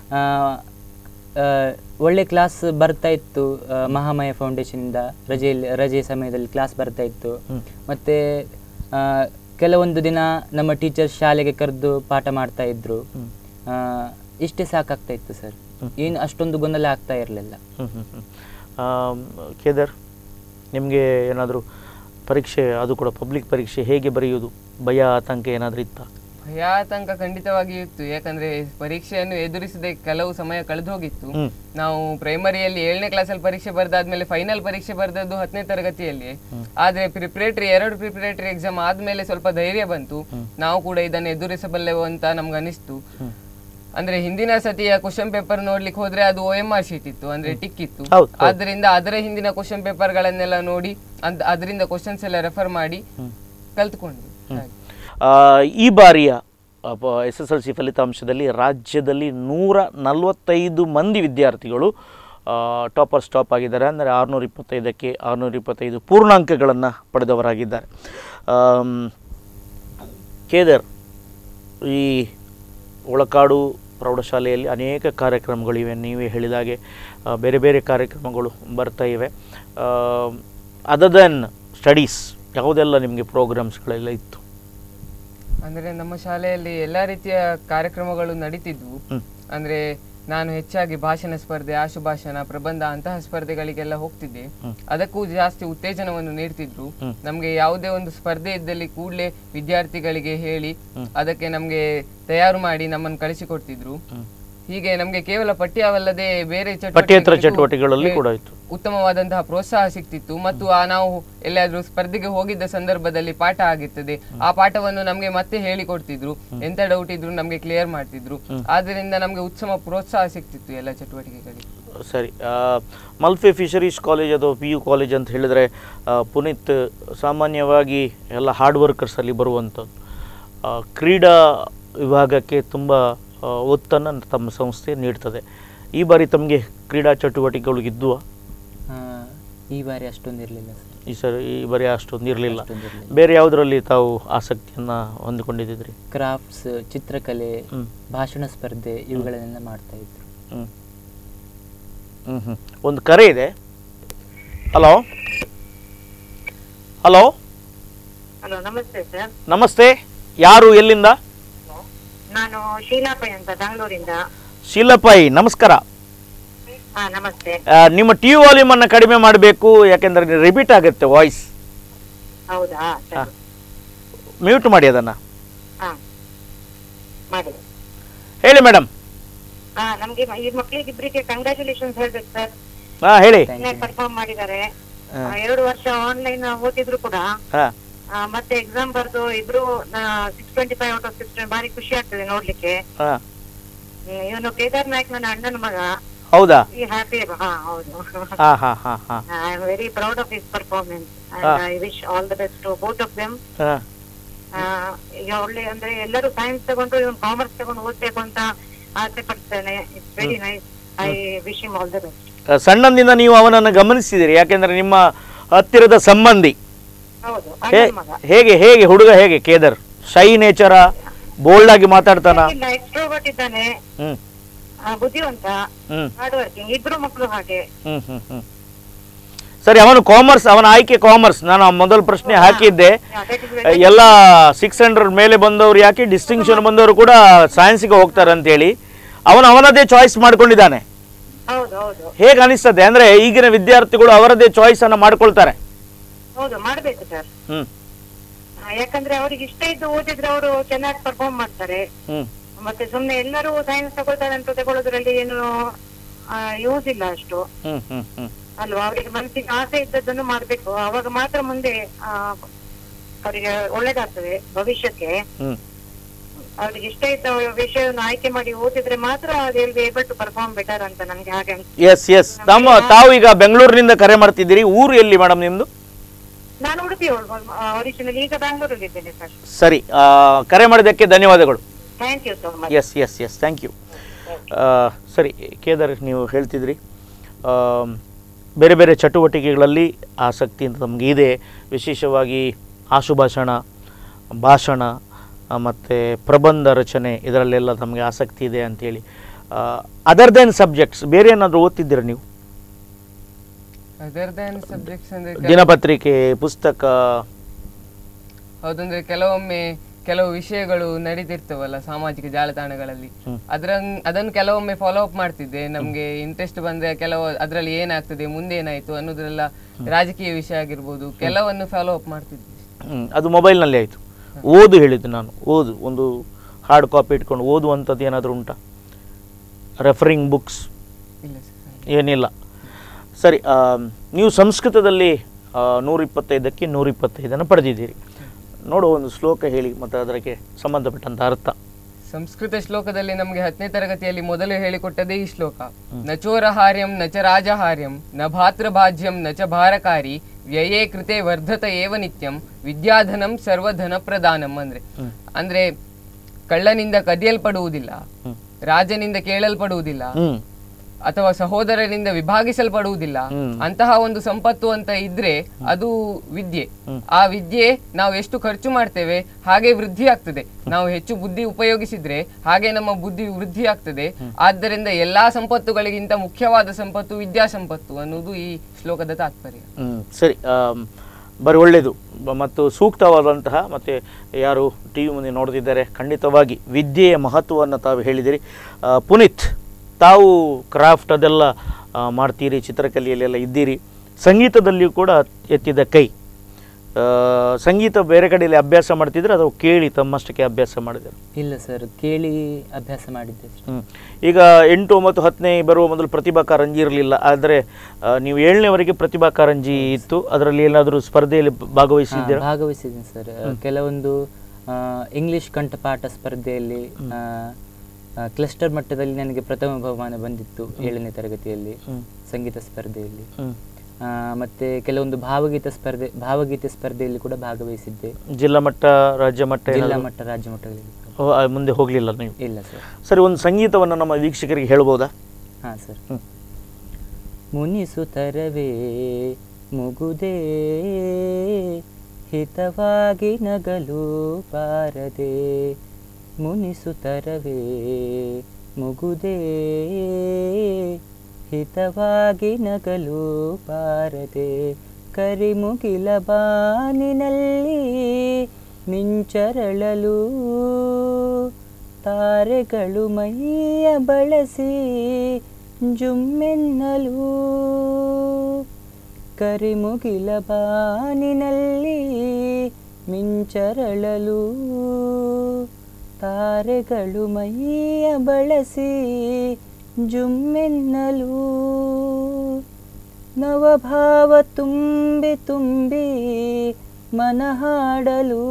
ಒಳ್ಳೆ ಕ್ಲಾಸ್ ಬರ್ತಾ ಇತ್ತು ಆ, ಮಹಾಮಯ ಫೌಂಡೇಶನಿಂದ ರಜೆಯಲ್ಲಿ ರಜೆ ಸಮಯದಲ್ಲಿ ಕ್ಲಾಸ್ ಬರ್ತಾ ಇತ್ತು ಮತ್ತು ಕೆಲವೊಂದು ದಿನ ನಮ್ಮ ಟೀಚರ್ಸ್ ಶಾಲೆಗೆ ಕರೆದು ಪಾಠ ಮಾಡ್ತಾ ಇದ್ರು ಆ, ಇಷ್ಟೇ ಸಾಕಾಗ್ತಾ ಇತ್ತು ಸರ್ ಏನು ಅಷ್ಟೊಂದು ಗೊಂದಲ ಆಗ್ತಾ ಇರಲಿಲ್ಲ ಹ್ಮ್, ಹ್ಮ್, ಹ್ಮ್. ಆಮ್, ಕೇದಾರ್ ನಿಮಗೆ ಏನಾದರೂ ಪರೀಕ್ಷೆ ಅದು ಕೂಡ ಪಬ್ಲಿಕ್ ಪರೀಕ್ಷೆ ಹೇಗೆ ಬರೆಯುವುದು ಭಯ ಆತಂಕ ಏನಾದರೂ ಇತ್ತಾ ಭಯ ಆತಂಕ ಖಂಡಿತವಾಗಿ ಇತ್ತು ಯಾಕಂದ್ರೆ ಪರೀಕ್ಷೆಯನ್ನು ಎದುರಿಸದೆ ಕೆಲವು ಸಮಯ ಕಳೆದು ಹೋಗಿತ್ತು ಹ್ಮ್. ನಾವು ಪ್ರೈಮರಿಯಲ್ಲಿ ಏಳನೇ ಕ್ಲಾಸಲ್ಲಿ ಪರೀಕ್ಷೆ ಬರೆದಾದ್ಮೇಲೆ ಫೈನಲ್ ಪರೀಕ್ಷೆ ಬರೆದದ್ದು ಹತ್ತನೇ ತರಗತಿಯಲ್ಲಿ ಆದ್ರೆ ಪ್ರಿಪರೇಟರಿ ಎರಡು ಪ್ರಿಪರೇಟರಿ ಎಕ್ಸಾಮ್ ಆದ್ಮೇಲೆ ಸ್ವಲ್ಪ ಧೈರ್ಯ ಬಂತು ನಾವು ಕೂಡ ಇದನ್ನು ಎದುರಿಸಬಲ್ಲೆವು ಅಂತ ನಮ್ಗೆ ಅನಿಸ್ತು ಅಂದ್ರೆ ಹಿಂದಿನ ಸತಿಯ ಕ್ವಶನ್ ಪೇಪರ್ ನೋಡ್ಲಿಕ್ಕೆ ಹೋದ್ರೆ ಅದು ಒ ಎಂ ಆರ್ ಶೀಟ್ ಇತ್ತು ಅಂದ್ರೆ ಟಿಕ್ ಇತ್ತು ಹೌದು, ಹೌದು. ಆದ್ರಿಂದ ಅದರ ಹಿಂದಿನ ಕ್ವಶನ್ ಪೇಪರ್ ಗಳನ್ನೆಲ್ಲ ನೋಡಿ ಅದ್- ಅದರಿಂದ ಕ್ವಶನ್ಸ್ ಎಲ್ಲ ರೆಫರ್ ಮಾಡಿ ಕಲ್ತ್ಕೊಂಡ್ವಿ ಹಾಗೆ. ಆ, ಈ ಬಾರಿಯ ಎಸ್ ಎಸ್ ಎಲ್ ಸಿ ಫಲಿತಾಂಶದಲ್ಲಿ ರಾಜ್ಯದಲ್ಲಿ ನೂರ ನಲವತ್ತೈದು ಮಂದಿ ವಿದ್ಯಾರ್ಥಿಗಳು ಟಾಪರ್ ಸ್ಟಾಪ್ ಆಗಿದ್ದಾರೆ ಅಂದರೆ ಆರುನೂರ ಇಪ್ಪತ್ತೈದಕ್ಕೆ ಆರುನೂರ ಇಪ್ಪತ್ತೈದು ಪೂರ್ಣಾಂಕಗಳನ್ನು ಪಡೆದವರಾಗಿದ್ದಾರೆ ಆಮ್, ಕೇದರ್ ಈ ಒಳಕಾಡು ಪ್ರೌಢಶಾಲೆಯಲ್ಲಿ ಅನೇಕ ಕಾರ್ಯಕ್ರಮಗಳಿವೆ ನೀವೇ ಹೇಳಿದಾಗೆ ಆ, ಬೇರೆ ಬೇರೆ ಕಾರ್ಯಕ್ರಮಗಳು ಬರ್ತಾ ಇವೆ ಅದರ್ ದೆನ್ ಸ್ಟಡೀಸ್ ಯಾವುದೆಲ್ಲ ನಿಮಗೆ ಪ್ರೋಗ್ರಾಮ್ಸ್ಗಳೆಲ್ಲ ಇತ್ತು ಅಂದ್ರೆ ನಮ್ಮ ಶಾಲೆಯಲ್ಲಿ ಎಲ್ಲಾ ರೀತಿಯ ಕಾರ್ಯಕ್ರಮಗಳು ನಡೀತಿದ್ವು ಅಂದ್ರೆ ನಾನು ಹೆಚ್ಚಾಗಿ ಭಾಷಣ ಸ್ಪರ್ಧೆ ಆಶು ಭಾಷಣ ಪ್ರಬಂಧ ಅಂತಹ ಸ್ಪರ್ಧೆಗಳಿಗೆಲ್ಲ ಹೋಗ್ತಿದ್ದೆ ಅದಕ್ಕೂ ಜಾಸ್ತಿ ಉತ್ತೇಜನವನ್ನು ನೀಡ್ತಿದ್ರು ನಮ್ಗೆ ಯಾವುದೇ ಒಂದು ಸ್ಪರ್ಧೆ ಇದ್ದಲ್ಲಿ ಕೂಡಲೇ ವಿದ್ಯಾರ್ಥಿಗಳಿಗೆ ಹೇಳಿ ಅದಕ್ಕೆ ನಮ್ಗೆ ತಯಾರು ಮಾಡಿ ನಮ್ಮನ್ನು ಕಳಿಸಿಕೊಡ್ತಿದ್ರು ಹೀಗೆ ನಮ್ಗೆ ಕೇವಲ ಪಠ್ಯವಲ್ಲದೆ ಬೇರೆ ಪಠ್ಯೇತರ ಚಟುವಟಿಕೆಗಳಿಗೂ ಚಟುವಟಿಕೆಗಳಲ್ಲಿ ಬೇ- ಕೂಡ ಇತ್ತು ಉತ್ತಮವಾದಂತಹ ಪ್ರೋತ್ಸಾಹ ಸಿಗ್ತಿತ್ತು ಮತ್ತು ಆ ನಾವು ಎಲ್ಲಾದ್ರೂ ಸ್ಪರ್ಧೆಗೆ ಹೋಗಿದ್ದ ಸಂದರ್ಭದಲ್ಲಿ ಪಾಠ ಆಗಿರ್ತದೆ ಆ ಪಾಠವನ್ನು ನಮ್ಗೆ ಮತ್ತೆ ಹೇಳಿಕೊಡ್ತಿದ್ರು ಎಂತ ಡೌಟ್ ಇದ್ರು ನಮ್ಗೆ ಕ್ಲಿಯರ್ ಮಾಡ್ತಿದ್ರು ಆದ್ರಿಂದ ನಮ್ಗೆ ಉತ್ತಮ ಪ್ರೋತ್ಸಾಹ ಸಿಗ್ತಿತ್ತು ಎಲ್ಲ ಚಟುವಟಿಕೆಗಳಿಗೆ ಸರಿ ಆ, ಮಲ್ಫೆ ಫಿಶರೀಸ್ ಕಾಲೇಜ್ ಅಥವಾ ಪಿ ಯು ಕಾಲೇಜ್ ಅಂತ ಹೇಳಿದರೆ ಆ, ಪುನೀತ್ ಸಾಮಾನ್ಯವಾಗಿ ಎಲ್ಲ ಹಾರ್ಡ್ ವರ್ಕರ್ಸಲ್ಲಿ ಬರುವಂಥದ್ದು ಆ, ಕ್ರೀಡಾ ವಿಭಾಗಕ್ಕೆ ತುಂಬ ಆ, ಒತ್ತನ್ನು ತಮ್ಮ ಸಂಸ್ಥೆ ನೀಡ್ತದೆ ಈ ಬಾರಿ ತಮಗೆ ಕ್ರೀಡಾ ಚಟುವಟಿಕೆಗಳು ಇದ್ದುವ ಆ, ಈ ಬಾರಿ ಅಷ್ಟೊಂದು ಇರಲಿಲ್ಲ ಸರ್ ಈ ಸರಿ ಈ ಬಾರಿ ಅಷ್ಟೊಂದು ಇರಲಿಲ್ಲ ಅಷ್ಟೊಂದಿರ್ಲಿಲ್ಲ. ಬೇರೆ ಯಾವುದರಲ್ಲಿ ತಾವು ಆಸಕ್ತಿಯನ್ನು ಹೊಂದಿಕೊಂಡಿದ್ದಿದ್ರಿ ಕ್ರಾಫ್ಟ್ಸ್ ಚಿತ್ರಕಲೆ ಹ್ಮ್. ಭಾಷಣ ಸ್ಪರ್ಧೆ ಇವುಗಳನ್ನೆಲ್ಲ ಮಾಡ್ತಾ ಇದ್ರು ಹ್ಞೂ ಹ್ಞೂ ಹ್ಞೂ ಒಂದು ಕರೆ ಇದೆ ಹಲೋ ಹಲೋ ಹಲೋ ನಮಸ್ತೆ ಸರ್ ನಮಸ್ತೆ ಯಾರು ಎಲ್ಲಿಂದ ನಾನು ಶೀಲಾ ಪೈ ಅಂತ ಬೆಂಗಳೂರಿಂದ ಶೀಲಪೈ ನಮಸ್ಕಾರ ಹಾ ನಮಸ್ತೆ ಆ, ನಿಮ್ಮ ಟಿ ವಿ ವಾಲ್ಯೂಮನ್ನು ಕಡಿಮೆ ಮಾಡಬೇಕು ಯಾಕೆಂದರೆ ರಿಪೀಟ್ ಆಗುತ್ತೆ ವಾಯ್ಸ್ ಹೌದಾ ಸರಿ ಮ್ಯೂಟ್ ಮಾಡಿ ಅದನ್ನು ಹಾ ಮಾಡಿ ಹೇಳಿ ಮೇಡಮ್ ಹಾ ನಮ್ಗೆ ಮ- ಈ ಮಕ್ಳಿಗೆ ಇಬ್ಬರಿಗೆ ಕಂಗ್ರ್ಯಾಚುಲೇಷನ್ಸ್ ಹೇಳ್ಬೇಕು ಸರ್ ಹಾಂ ಹೇಳಿ ಚೆನ್ನಾಗಿ ಪರ್ಫಾರ್ಮ್ ಮಾಡಿದ್ದಾರೆ ಆ, ಎರಡು ವರ್ಷ ಆನ್ಲೈನ್ ಓದಿದ್ರು ಕೂಡ ಹಾಂ ಆ, ಮತ್ತೆ ಎಕ್ಸಾಮ್ ಬರ್ದು ಇಬ್ರು six twenty five out of six ಬಾರಿ ಖುಷಿ ಆಗ್ತದೆ ನೋಡ್ಲಿಕ್ಕೆ ಹಾಂ ಇವನು ಕೇದಾರ್ ನಾಯ್ಕ್ ನನ್ನ ಅಣ್ಣನ ಮಗ ಹೌದಾ ಈ ಹ್ಯಾಪಿ ಹಾ ಹೌದು ಹಾಂ ಹಾಂ ಹಾಂ ಹಾಂ I am very proud of his performance I wish all the best to both of them ಹಾಂ ಆ, ಈಗ ಒಳ್ಳೆ ಅಂದ್ರೆ ಎಲ್ಲರೂ ಸೈನ್ಸ್ ತಗೊಂಡು ಇವನು ಕಾಮರ್ಸ್ ತಗೊಂಡು ಓದ್ಬೇಕು ಅಂತ ಆಸೆ ಪಡ್ತಾನೆ it's very nice I wish him all the best ಸಣ್ಣಂದಿಂದ ನೀವು ಅವನನ್ನು ಗಮನಿಸಿದ್ದೀರಿ ಯಾಕೆಂದರೆ ನಿಮ್ಮ ಹತ್ತಿರದ ಸಂಬಂಧಿ ಹೌದು ಹೇ ಅಣ್ಣನ್ ಮಗ ಹೇಗೆ ಹೇಗೆ ಹುಡುಗ ಹೇಗೆ ಕೇದರ್ ಶೈ ನೇಚರ ಬೋಲ್ಡ್ ಆಗಿ ಮಾತಾಡ್ತಾನ ಇಲ್ಲ ಎಕ್ಸ್ಟ್ರೋವರ್ಟ್ ಇದ್ದಾನೆ ಹ್ಮ್ ಆ, ಬುದ್ಧಿವಂತ ಹ್ಮ್ ಹಾರ್ಡ್ ವರ್ಕಿಂಗ್ ಇಬ್ರು ಮಕ್ಕಳು ಹಾಗೆ ಹ್ಮ್ ಹ್ಮ್ ಹ್ಮ್ ಸರಿ ಅವನು ಕಾಮರ್ಸ್ ಅವನ ಆಯ್ಕೆ ಕಾಮರ್ಸ್ ನಾನು ಮೊದಲ ಪ್ರಶ್ನೆ ಹಾಕಿದ್ದೆ Yeah, that is very- ಎಲ್ಲ ಸಿಕ್ಸ್ ಹಂಡ್ರೆಡ್ ಮೇಲೆ ಬಂದವರು ಯಾಕೆ ಡಿಸ್ಟಿಂಕ್ಷನ್ ಬಂದವರು ಕೂಡ ಸೈನ್ಸ್ಗೆ ಹೋಗ್ತಾರೆ ಅಂತೇಳಿ ಅವನು ಅವನದೇ ಚಾಯ್ಸ್ ಮಾಡ್ಕೊಂಡಿದ್ದಾನೆ ಹೌದು ಹೌದು ಹೇಗೆ ಅನಿಸ್ತದೆ ಅಂದ್ರೆ ಈಗಿನ ವಿದ್ಯಾರ್ಥಿಗಳು ಅವರದೇ ಚಾಯ್ಸ್ ಅನ್ನ ಮಾಡ್ಕೊಳ್ತಾರೆ ಹೌದು ಮಾಡ್ಬೇಕು ಸರ್ ಹ್ಮ್ ಯಾಕಂದ್ರೆ ಅವ್ರಿಗೆ ಇಷ್ಟ ಇದ್ದು ಓದಿದ್ರೆ ಅವರು ಚೆನ್ನಾಗಿ ಪರ್ಫಾರ್ಮ್ ಮಾಡ್ತಾರೆ ಹ್ಮ್ ಮತ್ತೆ ಸುಮ್ನೆ ಎಲ್ಲರೂ ಸೈನ್ಸ್ ತಗೊಳ್ತಾರೆ ಅಂತ ತಗೊಳ್ಳೋದ್ರಲ್ಲಿ ಏನು ಯೂಸ್ ಇಲ್ಲ ಅಷ್ಟು ಹ್ಮ್ ಹ್ಮ್ ಹ್ಮ್ ಅಲ್ವಾ ಅವರಿಗೆ ಮನಸ್ಸಿಗೆ ಆಸೆ ಇದ್ದದ್ದನ್ನು ಮಾಡ್ಬೇಕು ಅವಾಗ ಮಾತ್ರ ಮುಂದೆ ಆ, ಅವರಿಗೆ ಒಳ್ಳೇದಾಗ್ತದೆ ಭವಿಷ್ಯಕ್ಕೆ ಹ್ಮ್ ಅವ್ರಿಗೆ ಇಷ್ಟ ಇದ್ದ ವಿಷಯವನ್ನು ಆಯ್ಕೆ ಮಾಡಿ ಓದಿದ್ರೆ ಮಾತ್ರ will be able to perform better ಅಂತ ನನ್ಗೆ ಹಾಗೆ ಅನ್ಸುತ್ತೆ. ಎಸ್ ಎಸ್ ತಮ್ಮ ತಾವು ಈಗ ಬೆಂಗಳೂರಿನಿಂದ ಕರೆ ಮಾಡ್ತಿದ್ದೀರಿ ಊರು ಎಲ್ಲಿ ಮೇಡಮ್ ನಿಮ್ದು ನಾನು ಉಡುಪಿ ಒರಿಜಿನಲ್ ಈಗ ಬ್ಯಾಂಗ್ಳೂರಲ್ಲಿ ಇದ್ದೇನೆ ಸರ್ ಸರಿ ಆ, ಕರೆ ಮಾಡಿದ್ದಕ್ಕೆ ಧನ್ಯವಾದಗಳು thank you so much yes yes yes thank you ಸರಿ ಕೇದಾರ್ ನೀವು ಹೇಳ್ತಿದ್ರಿ ಆಮ್, ಬೇರೆ ಬೇರೆ ಚಟುವಟಿಕೆಗಳಲ್ಲಿ ಆಸಕ್ತಿ ಅಂತ ನಮಗೆ ಇದೆ ವಿಶೇಷವಾಗಿ ಆಶುಭಾಷಣ ಭಾಷಣ ಮತ್ತು ಪ್ರಬಂಧ ರಚನೆ ಇದರಲ್ಲೆಲ್ಲ ನಮಗೆ ಆಸಕ್ತಿ ಇದೆ ಅಂಥೇಳಿ ಅದರ್ ದೆನ್ ಸಬ್ಜೆಕ್ಟ್ಸ್ ಬೇರೆ ಏನಾದರೂ ಓದ್ತಿದ್ದೀರಾ ನೀವು ಅದರ್ ದನ್ ಸಬ್ಜೆಕ್ಟ್ಸ್ ಅಂದ್ರೆ ಕೆಲ- ದಿನಪತ್ರಿಕೆ ಪುಸ್ತಕ ಹೌದಂದ್ರೆ ಕೆಲವೊಮ್ಮೆ ಕೆಲವು ವಿಷಯಗಳು ನಡೀತಿರ್ತವಲ್ಲ ಸಾಮಾಜಿಕ ಜಾಲತಾಣಗಳಲ್ಲಿ ಅದ್ರ ಅದನ್ನು ಕೆಲವೊಮ್ಮೆ ಫಾಲೋ ಅಪ್ ಮಾಡ್ತಿದ್ದೆ ನಮ್ಗೆ ಇಂಟ್ರೆಸ್ಟ್ ಬಂದ್ರೆ ಕೆಲವು ಅದ್ರಲ್ಲಿ ಏನಾಗ್ತದೆ ಮುಂದೆ ಏನಾಯ್ತು ಅನ್ನೋದ್ರೆಲ್ಲ ರಾಜಕೀಯ ವಿಷಯ ಆಗಿರ್ಬೋದು ಕೆಲವನ್ನು ಫಾಲೋ ಅಪ್ ಮಾಡ್ತಿದ್ದೆ ಹ್ಮ್, ಅದು ಮೊಬೈಲ್ನಲ್ಲಿ ಆಯಿತು ಓದು ಹೇಳಿದ್ದು ನಾನು ಓದು ಒಂದು ಹಾರ್ಡ್ ಕಾಪಿ ಇಟ್ಕೊಂಡು ಓದುವಂಥದ್ದು ಏನಾದರೂ ಉಂಟಾ ರೆಫರಿಂಗ್ ಬುಕ್ಸ್ ಇಲ್ಲ ಸರ್ ಏನಿಲ್ಲ ಸರಿ ಆ, ನೀವು ಸಂಸ್ಕೃತದಲ್ಲಿ ಆ, ನೂರಿಪ್ಪತ್ತೈದಕ್ಕೆ ನೂರಿಪ್ಪತ್ತೈದನ್ನು ಪಡೆದಿದ್ದೀರಿ ನೋಡುವ ಒಂದು ಶ್ಲೋಕ ಹೇಳಿ ಮತ್ತು ಅದಕ್ಕೆ ಸಂಬಂಧಪಟ್ಟಂಥ ಅರ್ಥ ಸಂಸ್ಕೃತ ಶ್ಲೋಕದಲ್ಲಿ ನಮಗೆ ಹತ್ತನೇ ತರಗತಿಯಲ್ಲಿ ಮೊದಲು ಹೇಳಿಕೊಟ್ಟದೇ ಈ ಶ್ಲೋಕ ನ ಚೋರಹಾರ್ಯಂ ನ ಚ ರಾಜಹಾರ್ಯಂ ನ ಭಾತೃಭಾಜ್ಯಂ ನ ಚ ಭಾರಕಾರಿ ವ್ಯಯೇ ಕೃತೆ ವರ್ಧತ ಏವ ನಿತ್ಯಂ ವಿದ್ಯಾಧನಂ ಸರ್ವಧನ ಪ್ರದಾನಂ ಅಂದ್ರೆ ಅಂದ್ರೆ ಕಳ್ಳನಿಂದ ಕದಿಯಲ್ಪಡುವುದಿಲ್ಲ ರಾಜನಿಂದ ಕೇಳಲ್ಪಡುವುದಿಲ್ಲ ಹ್ಮ್ ಅಥವಾ ಸಹೋದರರಿಂದ ವಿಭಾಗಿಸಲ್ಪಡುವುದಿಲ್ಲ ಅಂತಹ ಒಂದು ಸಂಪತ್ತು ಅಂತ ಇದ್ರೆ ಅದು ವಿದ್ಯೆ ಆ ವಿದ್ಯೆ ನಾವು ಎಷ್ಟು ಖರ್ಚು ಮಾಡ್ತೇವೆ ಹಾಗೆ ವೃದ್ಧಿ ಆಗ್ತದೆ ನಾವು ಹೆಚ್ಚು ಬುದ್ಧಿ ಉಪಯೋಗಿಸಿದ್ರೆ ಹಾಗೆ ನಮ್ಮ ಬುದ್ಧಿ ವೃದ್ಧಿ ಆಗ್ತದೆ ಆದ್ದರಿಂದ ಎಲ್ಲಾ ಸಂಪತ್ತುಗಳಿಗಿಂತ ಮುಖ್ಯವಾದ ಸಂಪತ್ತು ವಿದ್ಯಾ ಸಂಪತ್ತು ಅನ್ನುವುದು ಈ ಶ್ಲೋಕದ ತಾತ್ಪರ್ಯ ಹ್ಮ್, ಸರಿ ಆಮ್, ಬರೀ ಒಳ್ಳೆಯದು ಬ- ಮತ್ತು ಸೂಕ್ತವಾದಂತಹ ಮತ್ತು ಯಾರು ಟಿ ವಿ ಮುಂದೆ ನೋಡ್ತಿದ್ದಾರೆ ಖಂಡಿತವಾಗಿ ವಿದ್ಯೆಯ ಮಹತ್ವವನ್ನು ತಾವು ಹೇಳಿದಿರಿ ಆ, ಪುನೀತ್ ತಾವು ಕ್ರಾಫ್ಟ್ ಅದೆಲ್ಲ ಆ, ಮಾಡ್ತೀರಿ ಚಿತ್ರಕಲೆಯಲ್ಲೆಲ್ಲ ಇದ್ದೀರಿ ಸಂಗೀತದಲ್ಲಿಯೂ ಕೂಡ ಎತ್ತಿದ ಕೈ ಆ, ಸಂಗೀತ ಬೇರೆ ಕಡೆಯಲ್ಲಿ ಅಭ್ಯಾಸ ಮಾಡ್ತಿದ್ರೆ ಅಥವಾ ಕೇಳಿ ತಮ್ಮಷ್ಟಕ್ಕೆ ಅಭ್ಯಾಸ ಮಾಡಿದರು ಇಲ್ಲ ಸರ್ ಕೇಳಿ ಅಭ್ಯಾಸ ಮಾಡಿದ್ದೆ ಅಷ್ಟೇ. ಹ್ಮ್. ಈಗ ಎಂಟು ಒಂಬತ್ತು ಹತ್ತನೇ ಬರುವ ಮೊದಲು ಪ್ರತಿಭಾ ಕಾರಂಜಿ ಇರಲಿಲ್ಲ ಆದರೆ ಆ, ನೀವು ಏಳನೇವರೆಗೆ ಪ್ರತಿಭಾ ಕಾರಂಜಿ ಇತ್ತು ಅದರಲ್ಲಿ ಏನಾದರೂ ಸ್ಪರ್ಧೆಯಲ್ಲಿ ಹಾ, ಭಾಗವಹಿಸಿದ್ದೀರಾ ಭಾಗವಹಿಸಿದ್ದೀನಿ ಸರ್ ಕೆಲವೊಂದು ಆ, ಇಂಗ್ಲಿಷ್ ಕಂಠಪಾಠ ಸ್ಪರ್ಧೆಯಲ್ಲಿ ಕ್ಲಸ್ಟರ್ ಮಟ್ಟದಲ್ಲಿ ನನಗೆ ಪ್ರಥಮ ಬಹುಮಾನ ಬಂದಿತ್ತು ಏಳನೇ ತರಗತಿಯಲ್ಲಿ ಹ್ಮ್. ಸಂಗೀತ ಸ್ಪರ್ಧೆಯಲ್ಲಿ ಹ್ಮ್. ಆ, ಮತ್ತೆ ಕೆಲವೊಂದು ಭಾವಗೀತ ಸ್ಪರ್ಧೆ ಭಾವಗೀತೆ ಸ್ಪರ್ಧೆಯಲ್ಲಿ ಕೂಡ ಭಾಗವಹಿಸಿದ್ದೆ ಜಿಲ್ಲಾ ಮಟ್ಟ ರಾಜ್ಯ ಮಟ್ಟ ಜಿಲ್ಲಾ ಏನಾದ್ರು? ಮಟ್ಟ ರಾಜ್ಯ ಮಟ್ಟದಲ್ಲಿ ಓ, ಆ, ಮುಂದೆ ಹೋಗಲಿಲ್ಲ ನೀವು ಇಲ್ಲ ಸರ್ ಸರಿ ಒಂದು ಸಂಗೀತವನ್ನು ನಮ್ಮ ವೀಕ್ಷಕರಿಗೆ ಹೇಳ್ಬೋದಾ ಹಾಂ ಸರ್ ಹ್ಮ್. ಮುನಿಸುತ್ತರವೇ ಮುಗುದೇ ಹಿತವಾಗಿ ನಗಲು ಬಾರದೆ ಮುನಿಸುತ್ತರವೇ ಮುಗುದೇ ಹಿತವಾಗಿ ನಗಲು ಬಾರದೆ ಕರಿಮುಗಿಲ ಬಾನಿನಲ್ಲಿ ಮಿಂಚರಳಲು ತಾರೆಗಳು ಮೈಯ ಬಳಸಿ ಜುಮ್ಮೆನ್ನಲು ಕರಿಮುಗಿಲ ಬಾನಿನಲ್ಲಿ ಮಿಂಚರಳಲು ತಾರೆಗಳು ಮೈಯ ಬಳಸಿ ಜುಮ್ಮೆನ್ನಲು ನವಭಾವ ತುಂಬಿ ತುಂಬಿ ಮನ ಹಾಡಲು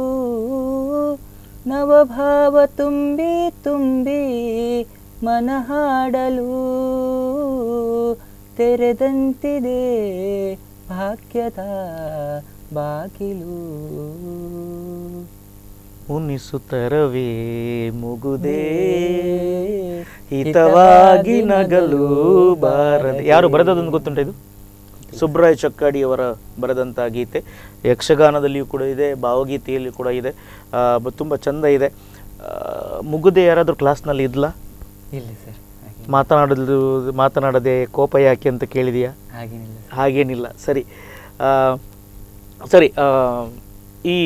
ನವಭಾವ ತುಂಬಿ ತುಂಬಿ ಮನ ಹಾಡಲು ತೆರೆದಂತಿದೆ ಭಾಗ್ಯದ ಬಾಗಿಲು ಮುನಿಸುತ್ತರವೇ ಮುಗುದೇ ಹಿತವಾಗಿ ನಗಲು ಬಾರದೆ ಯಾರು ಬರೆದದೊಂದು ಗೊತ್ತುಂಟ ಇದು ಸುಬ್ರಾಯ ಚಕ್ಕಾಡಿ ಅವರ ಬರೆದಂಥ ಗೀತೆ ಯಕ್ಷಗಾನದಲ್ಲಿಯೂ ಕೂಡ ಇದೆ ಭಾವಗೀತೆಯಲ್ಲಿಯೂ ಕೂಡ ಇದೆ ಆ, ಬ- ತುಂಬ ಚಂದ ಇದೆ ಆ, ಮುಗುದೆ ಯಾರಾದರೂ ಕ್ಲಾಸ್ನಲ್ಲಿ ಇದ್ಲಾ ಇಲ್ಲ ಸರ್ ಹಾಗೆ ಮಾತನಾಡಲು ಮಾತನಾಡದೆ ಕೋಪ ಯಾಕೆ ಅಂತ ಕೇಳಿದೆಯಾ ಹಾಗೇನಿಲ್ಲ ಸರ್ ಹಾಗೇನಿಲ್ಲ ಸರಿ ಆ, ಸರಿ ಆ, ಈ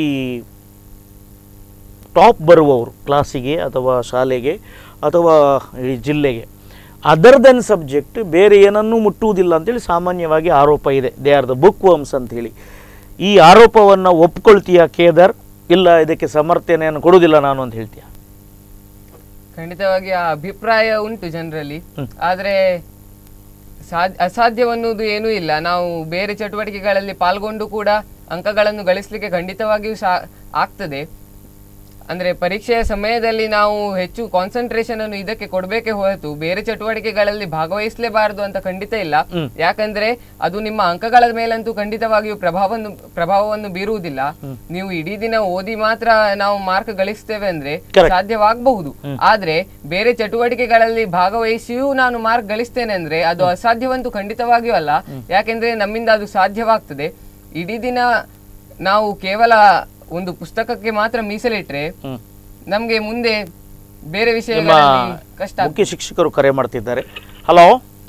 ಟಾಪ್ ಬರುವವರು ಕ್ಲಾಸಿಗೆ ಅಥವಾ ಶಾಲೆಗೆ ಅಥವಾ ಈ ಜಿಲ್ಲೆಗೆ ಅದರ್ ದೆನ್ ಸಬ್ಜೆಕ್ಟ್ ಬೇರೆ ಏನನ್ನೂ ಮುಟ್ಟುವುದಿಲ್ಲ ಅಂತೇಳಿ ಸಾಮಾನ್ಯವಾಗಿ ಆರೋಪ ಇದೆ they are the bookworms ಅಂತೇಳಿ ಈ ಆರೋಪವನ್ನು ಒಪ್ಕೊಳ್ತೀಯಾ ಕೇದಾರ್ ಇಲ್ಲ ಇದಕ್ಕೆ ಸಮರ್ಥನೆಯನ್ನು ಕೊಡುವುದಿಲ್ಲ ನಾನು ಅಂತ ಹೇಳ್ತೀಯ ಖಂಡಿತವಾಗಿ ಆ ಅಭಿಪ್ರಾಯ ಉಂಟು ಜನರಲ್ಲಿ ಹ್ಮ್. ಆದ್ರೆ ಸಾಧ್ಯ ಅಸಾಧ್ಯವನ್ನುವುದು ಏನೂ ಇಲ್ಲ ನಾವು ಬೇರೆ ಚಟುವಟಿಕೆಗಳಲ್ಲಿ ಪಾಲ್ಗೊಂಡು ಕೂಡ ಅಂಕಗಳನ್ನು ಗಳಿಸಲಿಕ್ಕೆ ಖಂಡಿತವಾಗಿಯೂ ಸಾ ಆಗ್ತದೆ ಅಂದ್ರೆ ಪರೀಕ್ಷೆಯ ಸಮಯದಲ್ಲಿ ನಾವು ಹೆಚ್ಚು ಕಾನ್ಸಂಟ್ರೇಷನ್ ಅನ್ನು ಇದಕ್ಕೆ ಕೊಡಬೇಕೆ ಹೊರತು ಬೇರೆ ಚಟುವಟಿಕೆಗಳಲ್ಲಿ ಭಾಗವಹಿಸಲೇಬಾರದು ಅಂತ ಖಂಡಿತ ಇಲ್ಲ ಯಾಕಂದ್ರೆ ಅದು ನಿಮ್ಮ ಅಂಕಗಳ ಮೇಲಂತೂ ಖಂಡಿತವಾಗಿಯೂ ಪ್ರಭಾವವನ್ನು ಪ್ರಭಾವವನ್ನು ಬೀರುವುದಿಲ್ಲ ನೀವು ಇಡೀ ದಿನ ಓದಿ ಮಾತ್ರ ನಾವು ಮಾರ್ಕ್ ಗಳಿಸ್ತೇವೆ ಅಂದ್ರೆ Correct. ಸಾಧ್ಯವಾಗಬಹುದು ಆದ್ರೆ ಬೇರೆ ಚಟುವಟಿಕೆಗಳಲ್ಲಿ ಭಾಗವಹಿಸಿಯೂ ನಾನು ಮಾರ್ಕ್ ಗಳಿಸ್ತೇನೆ ಅಂದ್ರೆ ಅದು ಅಸಾಧ್ಯವಂತೂ ಖಂಡಿತವಾಗಿಯೂ ಅಲ್ಲ ಯಾಕೆಂದ್ರೆ ನಮ್ಮಿಂದ ಅದು ಸಾಧ್ಯವಾಗ್ತದೆ ಇಡೀ ದಿನ ನಾವು ಕೇವಲ ಒಂದು ಪುಸ್ತಕಕ್ಕೆ ಮಾತ್ರ ಮೀಸಲಿಟ್ರೆ ಹ್ಮ್. ನಮ್ಗೆ ಮುಂದೆ ಬೇರೆ ನಿಮ್ಮ ವಿಷಯಗಳಲ್ಲಿ ಕಷ್ಟ ಆಗ್ತದೆ. ಮುಖ್ಯ ಶಿಕ್ಷಕರು ಕರೆ ಮಾಡ್ತಿದ್ದಾರೆ ಹಲೋ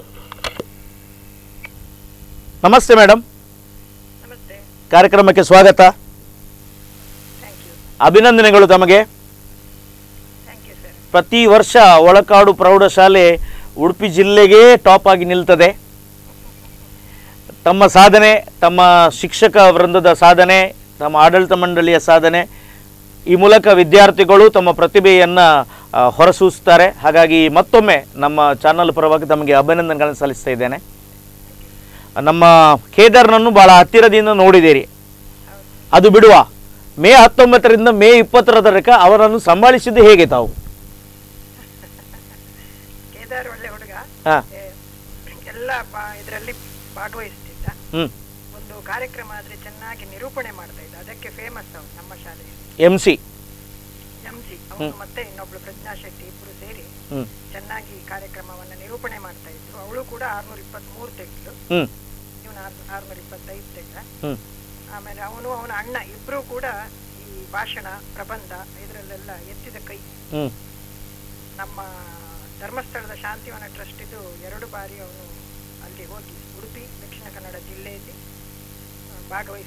ನಮಸ್ತೆ ಮೇಡಮ್ ನಮಸ್ತೆ ಕಾರ್ಯಕ್ರಮಕ್ಕೆ ಸ್ವಾಗತ ಥ್ಯಾಂಕ್ ಯು ಅಭಿನಂದನೆಗಳು ತಮಗೆ ಥ್ಯಾಂಕ್ ಯು ಸರ್ ಪ್ರತಿ ವರ್ಷ ಒಳಕಾಡು ಪ್ರೌಢಶಾಲೆ ಉಡುಪಿ ಜಿಲ್ಲೆಗೆ ಟಾಪ್ ಆಗಿ ನಿಲ್ತದೆ ತಮ್ಮ ಸಾಧನೆ ತಮ್ಮ ಶಿಕ್ಷಕ ವೃಂದದ ಸಾಧನೆ ತಮ್ಮ ಆಡಳಿತ ಮಂಡಳಿಯ ಸಾಧನೆ ಈ ಮೂಲಕ ವಿದ್ಯಾರ್ಥಿಗಳು ತಮ್ಮ ಪ್ರತಿಭೆಯನ್ನು ಹೊರಸೂಸ್ತಾರೆ ಹಾಗಾಗಿ ಮತ್ತೊಮ್ಮೆ ನಮ್ಮ ಚಾನಲ್ ಪರವಾಗಿ ತಮಗೆ ಅಭಿನಂದನೆಗಳನ್ನು ಸಲ್ಲಿಸ್ತಾ ಇದ್ದೇನೆ ನಮ್ಮ ಕೇದಾರ್ನನ್ನು ಬಹಳ ಹತ್ತಿರದಿಂದ ನೋಡಿದ್ದೀರಿ ಅದು ಬಿಡುವ ಮೇ ಹತ್ತೊಂಬತ್ತರಿಂದ ಮೇ ಇಪ್ಪತ್ತರ ತನಕ ಅವರನ್ನು ಸಂಭಾಳಿಸಿದ್ದು ಹೇಗೆ ತಾವು ಕೇದಾರ್ ಒಳ್ಳೆ ಹುಡುಗ ಹಾ ಏ, ಎಲ್ಲ ಇದರಲ್ಲಿ ಭಾಗವಹಿಸ್ತಿದ್ದ ಹ್ಮ್ ಒಂದು ಕಾರ್ಯಕ್ರಮ ಆದ್ರೆ ಚೆನ್ನಾಗಿ ನಿರೂಪಣೆ ಮಾಡ್ತಾ ಇದ್ದ ಅದಕ್ಕೆ ಫೇಮಸ್ ಅವನು ನಮ್ಮ ಶಾಲೆಯಲ್ಲಿ ಎಂ ಸಿ ಎಂ ಜಿ ಅವನು ಮತ್ತೆ ಇನ್ನೊಬ್ಳು ಪ್ರಜ್ಞಾ ಶೆಟ್ಟಿ ಇಬ್ರು ಸೇರಿ ಹ್ಮ್ ಚೆನ್ನಾಗಿ ಕಾರ್ಯಕ್ರಮವನ್ನ ನಿರೂಪಣೆ ಮಾಡ್ತಾ ಇದ್ರು ಅವಳು ಕೂಡ ಆರ್ನೂರ ಇಪ್ಪತ್ತ್ ಮೂರು ತೆಗೆದ್ಲು ಹ್ಮ್ ಇವನು ಆರ್ನೂರ ಇಪ್ಪತ್ತೈದು ತೆಗೆದ ಹ್ಮ್ ಆಮೇಲೆ ಅವನು ಅವನ ಅಣ್ಣ ಇಬ್ರು ಕೂಡ ಈ ಭಾಷಣ ಪ್ರಬಂಧ ಇದರಲ್ಲೆಲ್ಲ ಎತ್ತಿದ ಕೈ ಹ್ಮ್ ನಮ್ಮ ಧರ್ಮಸ್ಥಳದ ಶಾಂತಿವನ ಟ್ರಸ್ಟ್ ಇದು ಎರಡು ಬಾರಿ ಅವನು ಅಲ್ಲಿ ಹೋಗಿ ಉಡುಪಿ ದಕ್ಷಿಣ ಕನ್ನಡ ಜಿಲ್ಲೆಯಲ್ಲಿ ಆ, ಭಾಗವಹಿಸಿ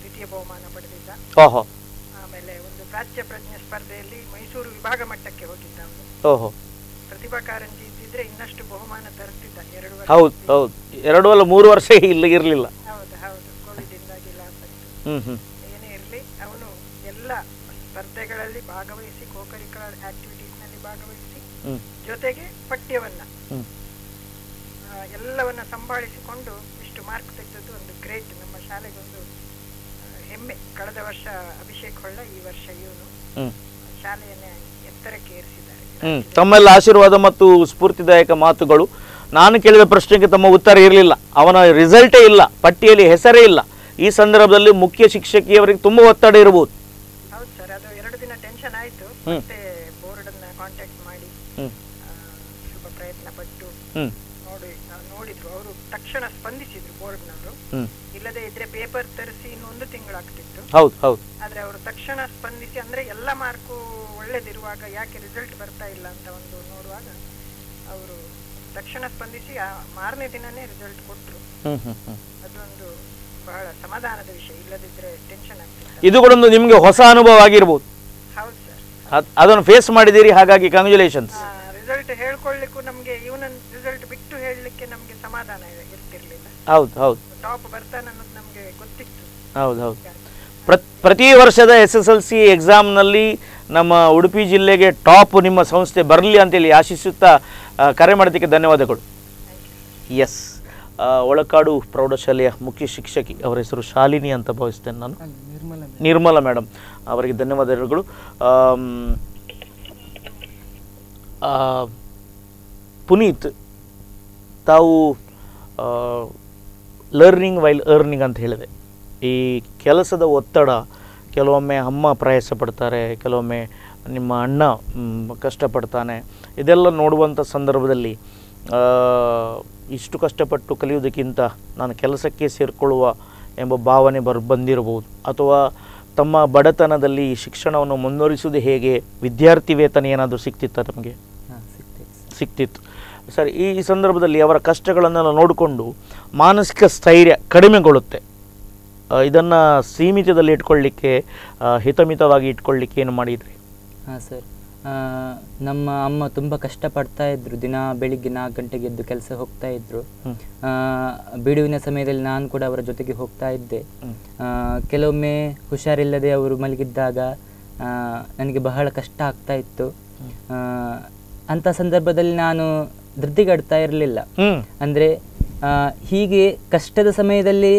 ದ್ವಿತೀಯ ಬಹುಮಾನ ಪಡೆದಿದ್ದ ಓಹೋ ಆಮೇಲೆ ಒಂದು ಪ್ರಾಚ್ಯ ಪ್ರಜ್ಞೆ ಸ್ಪರ್ಧೆಯಲ್ಲಿ ಮೈಸೂರು ವಿಭಾಗ ಮಟ್ಟಕ್ಕೆ ಹೋಗಿದ್ದ ಅವನು ಓಹೋ ಪ್ರತಿಭಾ ಕಾರಂಜಿ ಇದ್ದಿದ್ರೆ ಇನ್ನಷ್ಟು ಬಹುಮಾನ ತರುತ್ತಿದ್ದ ಎರಡು ವರ್ಷ ಹೌದು ಹೌದು ಎರಡು ಅಲ್ಲ ಮೂರು ವರ್ಷ ಇಲ್ಲಿ ಇರಲಿಲ್ಲ ಹೌದು ಹೌದು ಕೋವಿಡ್ ಇಂದಾಗಿ ಲಾಸ್ ಆಯ್ತು ಹ್ಞೂ ಹ್ಞೂ ಏನೇ ಇರಲಿ ಅವನು ಎಲ್ಲ ಸ್ಪರ್ಧೆಗಳಲ್ಲಿ ಭಾಗವಹಿಸಿ ಕೋಕರಿಕುಲರ್ ಆಕ್ಟಿವಿಟೀಸ್ ನಲ್ಲಿ ಭಾಗವಹಿಸಿ ಹ್ಞೂ ಜೊತೆಗೆ ಪಠ್ಯವನ್ನ ಹ್ಞೂ ಆ, ಎಲ್ಲವನ್ನ ಸಂಭಾಳಿಸಿಕೊಂಡು ಇಷ್ಟು ಮಾರ್ಕ್ ತೆಗೆದದ್ದು ಒಂದು ಗ್ರೇಟ್ ನಮ್ಮ ಶಾಲೆಗೊಂದು ಆ, ಹೆಮ್ಮೆ ಕಳೆದ ವರ್ಷ ಅಭಿಷೇಕ್ ಹೊಳ್ಳ ಈ ವರ್ಷ ಇವನು ಹ್ಞೂ ಶಾಲೆಯನ್ನೇ ಎತ್ತರಕ್ಕೆ ಏರಿಸಿದ್ದಾರೆ ಹ್ಮ್ ತಮ್ಮೆಲ್ಲ ಆಶೀರ್ವಾದ ಮತ್ತು ಸ್ಫೂರ್ತಿದಾಯಕ ಮಾತುಗಳು ನಾನು ಕೇಳಿದ ಪ್ರಶ್ನೆಗೆ ತಮ್ಮ ಉತ್ತರ ಇರಲಿಲ್ಲ ಅವನ ರಿಸಲ್ಟೇ ಇಲ್ಲ ಪಟ್ಟಿಯಲ್ಲಿ ಹೆಸರೇ ಇಲ್ಲ ಈ ಸಂದರ್ಭದಲ್ಲಿ ಮುಖ್ಯ ಶಿಕ್ಷಕಿಯವರಿಗೆ ತುಂಬ ಒತ್ತಡ ಇರಬಹುದು ಹೌದು ಸರ್ ಅದು ಎರಡು ದಿನ ಟೆನ್ಷನ್ ಆಯ್ತು ಹ್ಮ್. ಮತ್ತೆ ಬೋರ್ಡ್ ಅನ್ನ ಕಾಂಟ್ಯಾಕ್ಟ್ ಮಾಡಿ ಹ್ಮ್ ಆ, ಸ್ವಲ್ಪ ಪ್ರಯತ್ನ ಪಟ್ಟು ಹ್ಮ್ ನೋಡಿ ಆ, ನೋಡಿದ್ರು ಅವರು ತಕ್ಷಣ ಸ್ಪಂದಿಸಿದ್ರು ಬೋರ್ಡ್ನವರು ಹ್ಮ್ ಇಲ್ಲದೆ ಇದ್ರೆ ಪೇಪರ್ ತರಿಸಿ ಇನ್ನೊಂದು ತಿಂಗಳಾಗ್ತಿತ್ತು ಹೌದು ಹೌದು ಆದ್ರೆ ಅವರು ತಕ್ಷಣ ಸ್ಪಂದಿಸಿ ಅಂದ್ರೆ ಎಲ್ಲ ಮಾರ್ಕು ಒಳ್ಳೇದಿರುವಾಗ ಯಾಕೆ ರಿಸಲ್ಟ್ ಬರ್ತಾ ಇಲ್ಲ ಅಂತ ಒಂದು ನೋಡುವಾಗ ಅವರು ತಕ್ಷಣ ಸ್ಪಂದಿಸಿ ಆ ಮಾರನೇ ದಿನನೇ ರಿಸಲ್ಟ್ ಕೊಟ್ರು ಹ್ಮ್ ಹ್ಮ್ ಹ್ಮ್ ಅದೊಂದು ಬಹಳ ಸಮಾಧಾನದ ವಿಷಯ ಇಲ್ಲದಿದ್ರೆ ಟೆನ್ಷನ್ ಆಗ್ತಿತ್ತು ಇದು ಕೂಡ ಒಂದು ನಿಮಗೆ ಹೊಸ ಅನುಭವ ಆಗಿರ್ಬೋದು ಹೌದು ಸರ್ ಅದ್- ಅದನ್ನು ಫೇಸ್ ಮಾಡಿದ್ದೀರಿ ಹಾಗಾಗಿ ಕಂಗ್ರ್ಯಾಚುಲೇಷನ್ಸ್ ರಿಸಲ್ಟ್ ಹೇಳ್ಕೊಳ್ಳಿಕ್ಕೂ ನಮ್ಗೆ ಇವನ ರಿಸಲ್ಟ್ ಬಿಟ್ಟು ಹೇಳಲಿಕ್ಕೆ ನಮ್ಗೆ ಸಮಾಧಾನ ಇರ್- ಇರ್ತಿರ್ಲಿಲ್ಲ ಹೌದು ಹೌದು ಟಾಪ್ ಬರ್ತಾನೆ ಅನ್ನೋದು ನಮ್ಗೆ ಗೊತ್ತಿತ್ತು ಹೌದು ಹೌದು ಪ್ರ- ಪ್ರತಿ ವರ್ಷದ ಎಸ್ ಎಸ್ ಎಲ್ ಸಿ ಎಕ್ಸಾಮ್ನಲ್ಲಿ ನಮ್ಮ ಉಡುಪಿ ಜಿಲ್ಲೆಗೆ ಟಾಪ್ ನಿಮ್ಮ ಸಂಸ್ಥೆ ಬರಲಿ ಅಂತೇಳಿ ಆಶಿಸುತ್ತಾ ಆ, ಕರೆ ಮಾಡೋದಕ್ಕೆ ಧನ್ಯವಾದಗಳು ಎಸ್ ಒಳಕಾಡು ಪ್ರೌಢಶಾಲೆಯ ಮುಖ್ಯ ಶಿಕ್ಷಕಿ ಅವರ ಹೆಸರು ಶಾಲಿನಿ ಅಂತ ಭಾವಿಸ್ತೇನೆ ನಾನು ನಿರ್ಮಲ ನಿರ್ಮಲ ಮೇಡಮ್ ಅವರಿಗೆ ಧನ್ಯವಾದಗಳು ಆಮ್, ಆ, ಪುನೀತ್ ತಾವು ಲರ್ನಿಂಗ್ ವೈಲ್ ಅರ್ನಿಂಗ್ ಅಂತ ಹೇಳಿದೆ ಈ ಕೆಲಸದ ಒತ್ತಡ ಕೆಲವೊಮ್ಮೆ ಅಮ್ಮ ಪ್ರಯಾಸ ಪಡ್ತಾರೆ ಕೆಲವೊಮ್ಮೆ ನಿಮ್ಮ ಅಣ್ಣ ಮ್, ಕಷ್ಟಪಡ್ತಾನೆ ಇದೆಲ್ಲ ನೋಡುವಂಥ ಸಂದರ್ಭದಲ್ಲಿ ಆ, ಇಷ್ಟು ಕಷ್ಟಪಟ್ಟು ಕಲಿಯುವುದಕ್ಕಿಂತ ನಾನು ಕೆಲಸಕ್ಕೆ ಸೇರಿಕೊಳ್ಳುವ ಎಂಬ ಭಾವನೆ ಬರ್ ಬಂದಿರಬಹುದು ಅಥವಾ ತಮ್ಮ ಬಡತನದಲ್ಲಿ ಈ ಶಿಕ್ಷಣವನ್ನು ಮುಂದುವರಿಸುವುದು ಹೇಗೆ ವಿದ್ಯಾರ್ಥಿ ವೇತನ ಏನಾದರೂ ಸಿಕ್ತಿತ್ತ ನಮಗೆ ಹಾಂ ಸಿಗ್ತೈತೆ ಸಿಕ್ತಿತ್ತು ಸರಿ ಈ ಈ ಸಂದರ್ಭದಲ್ಲಿ ಅವರ ಕಷ್ಟಗಳನ್ನೆಲ್ಲ ನೋಡಿಕೊಂಡು ಮಾನಸಿಕ ಸ್ಥೈರ್ಯ ಕಡಿಮೆಗೊಳ್ಳುತ್ತೆ ಇದನ್ನು ಸೀಮಿತದಲ್ಲಿ ಇಟ್ಕೊಳ್ಳಿಕ್ಕೆ ಆ, ಹಿತಮಿತವಾಗಿ ಇಟ್ಕೊಳ್ಳಿಕ್ಕೆ ಏನು ಮಾಡಿದ್ರಿ ಹಾಂ ಸರ್ ನಮ್ಮ ಅಮ್ಮ ತುಂಬ ಕಷ್ಟಪಡ್ತಾ ಇದ್ರು ದಿನ ಬೆಳಿಗ್ಗೆ ನಾಲ್ಕು ಗಂಟೆಗೆ ಎದ್ದು ಕೆಲಸ ಹೋಗ್ತಾ ಇದ್ರು ಹ್ಮ್. ಆ, ಬಿಡುವಿನ ಸಮಯದಲ್ಲಿ ನಾನು ಕೂಡ ಅವರ ಜೊತೆಗೆ ಹೋಗ್ತಾ ಇದ್ದೆ ಹ್ಮ್. ಆ, ಕೆಲವೊಮ್ಮೆ ಹುಷಾರಿಲ್ಲದೆ ಅವರು ಮಲಗಿದ್ದಾಗ ಆ, ನನಗೆ ಬಹಳ ಕಷ್ಟ ಆಗ್ತಾ ಇತ್ತು ಆ, ಅಂಥ ಸಂದರ್ಭದಲ್ಲಿ ನಾನು ಧೃತಿಗಡ್ತಾ ಇರಲಿಲ್ಲ ಹ್ಞೂ ಅಂದರೆ ಹೀಗೆ ಕಷ್ಟದ ಸಮಯದಲ್ಲಿ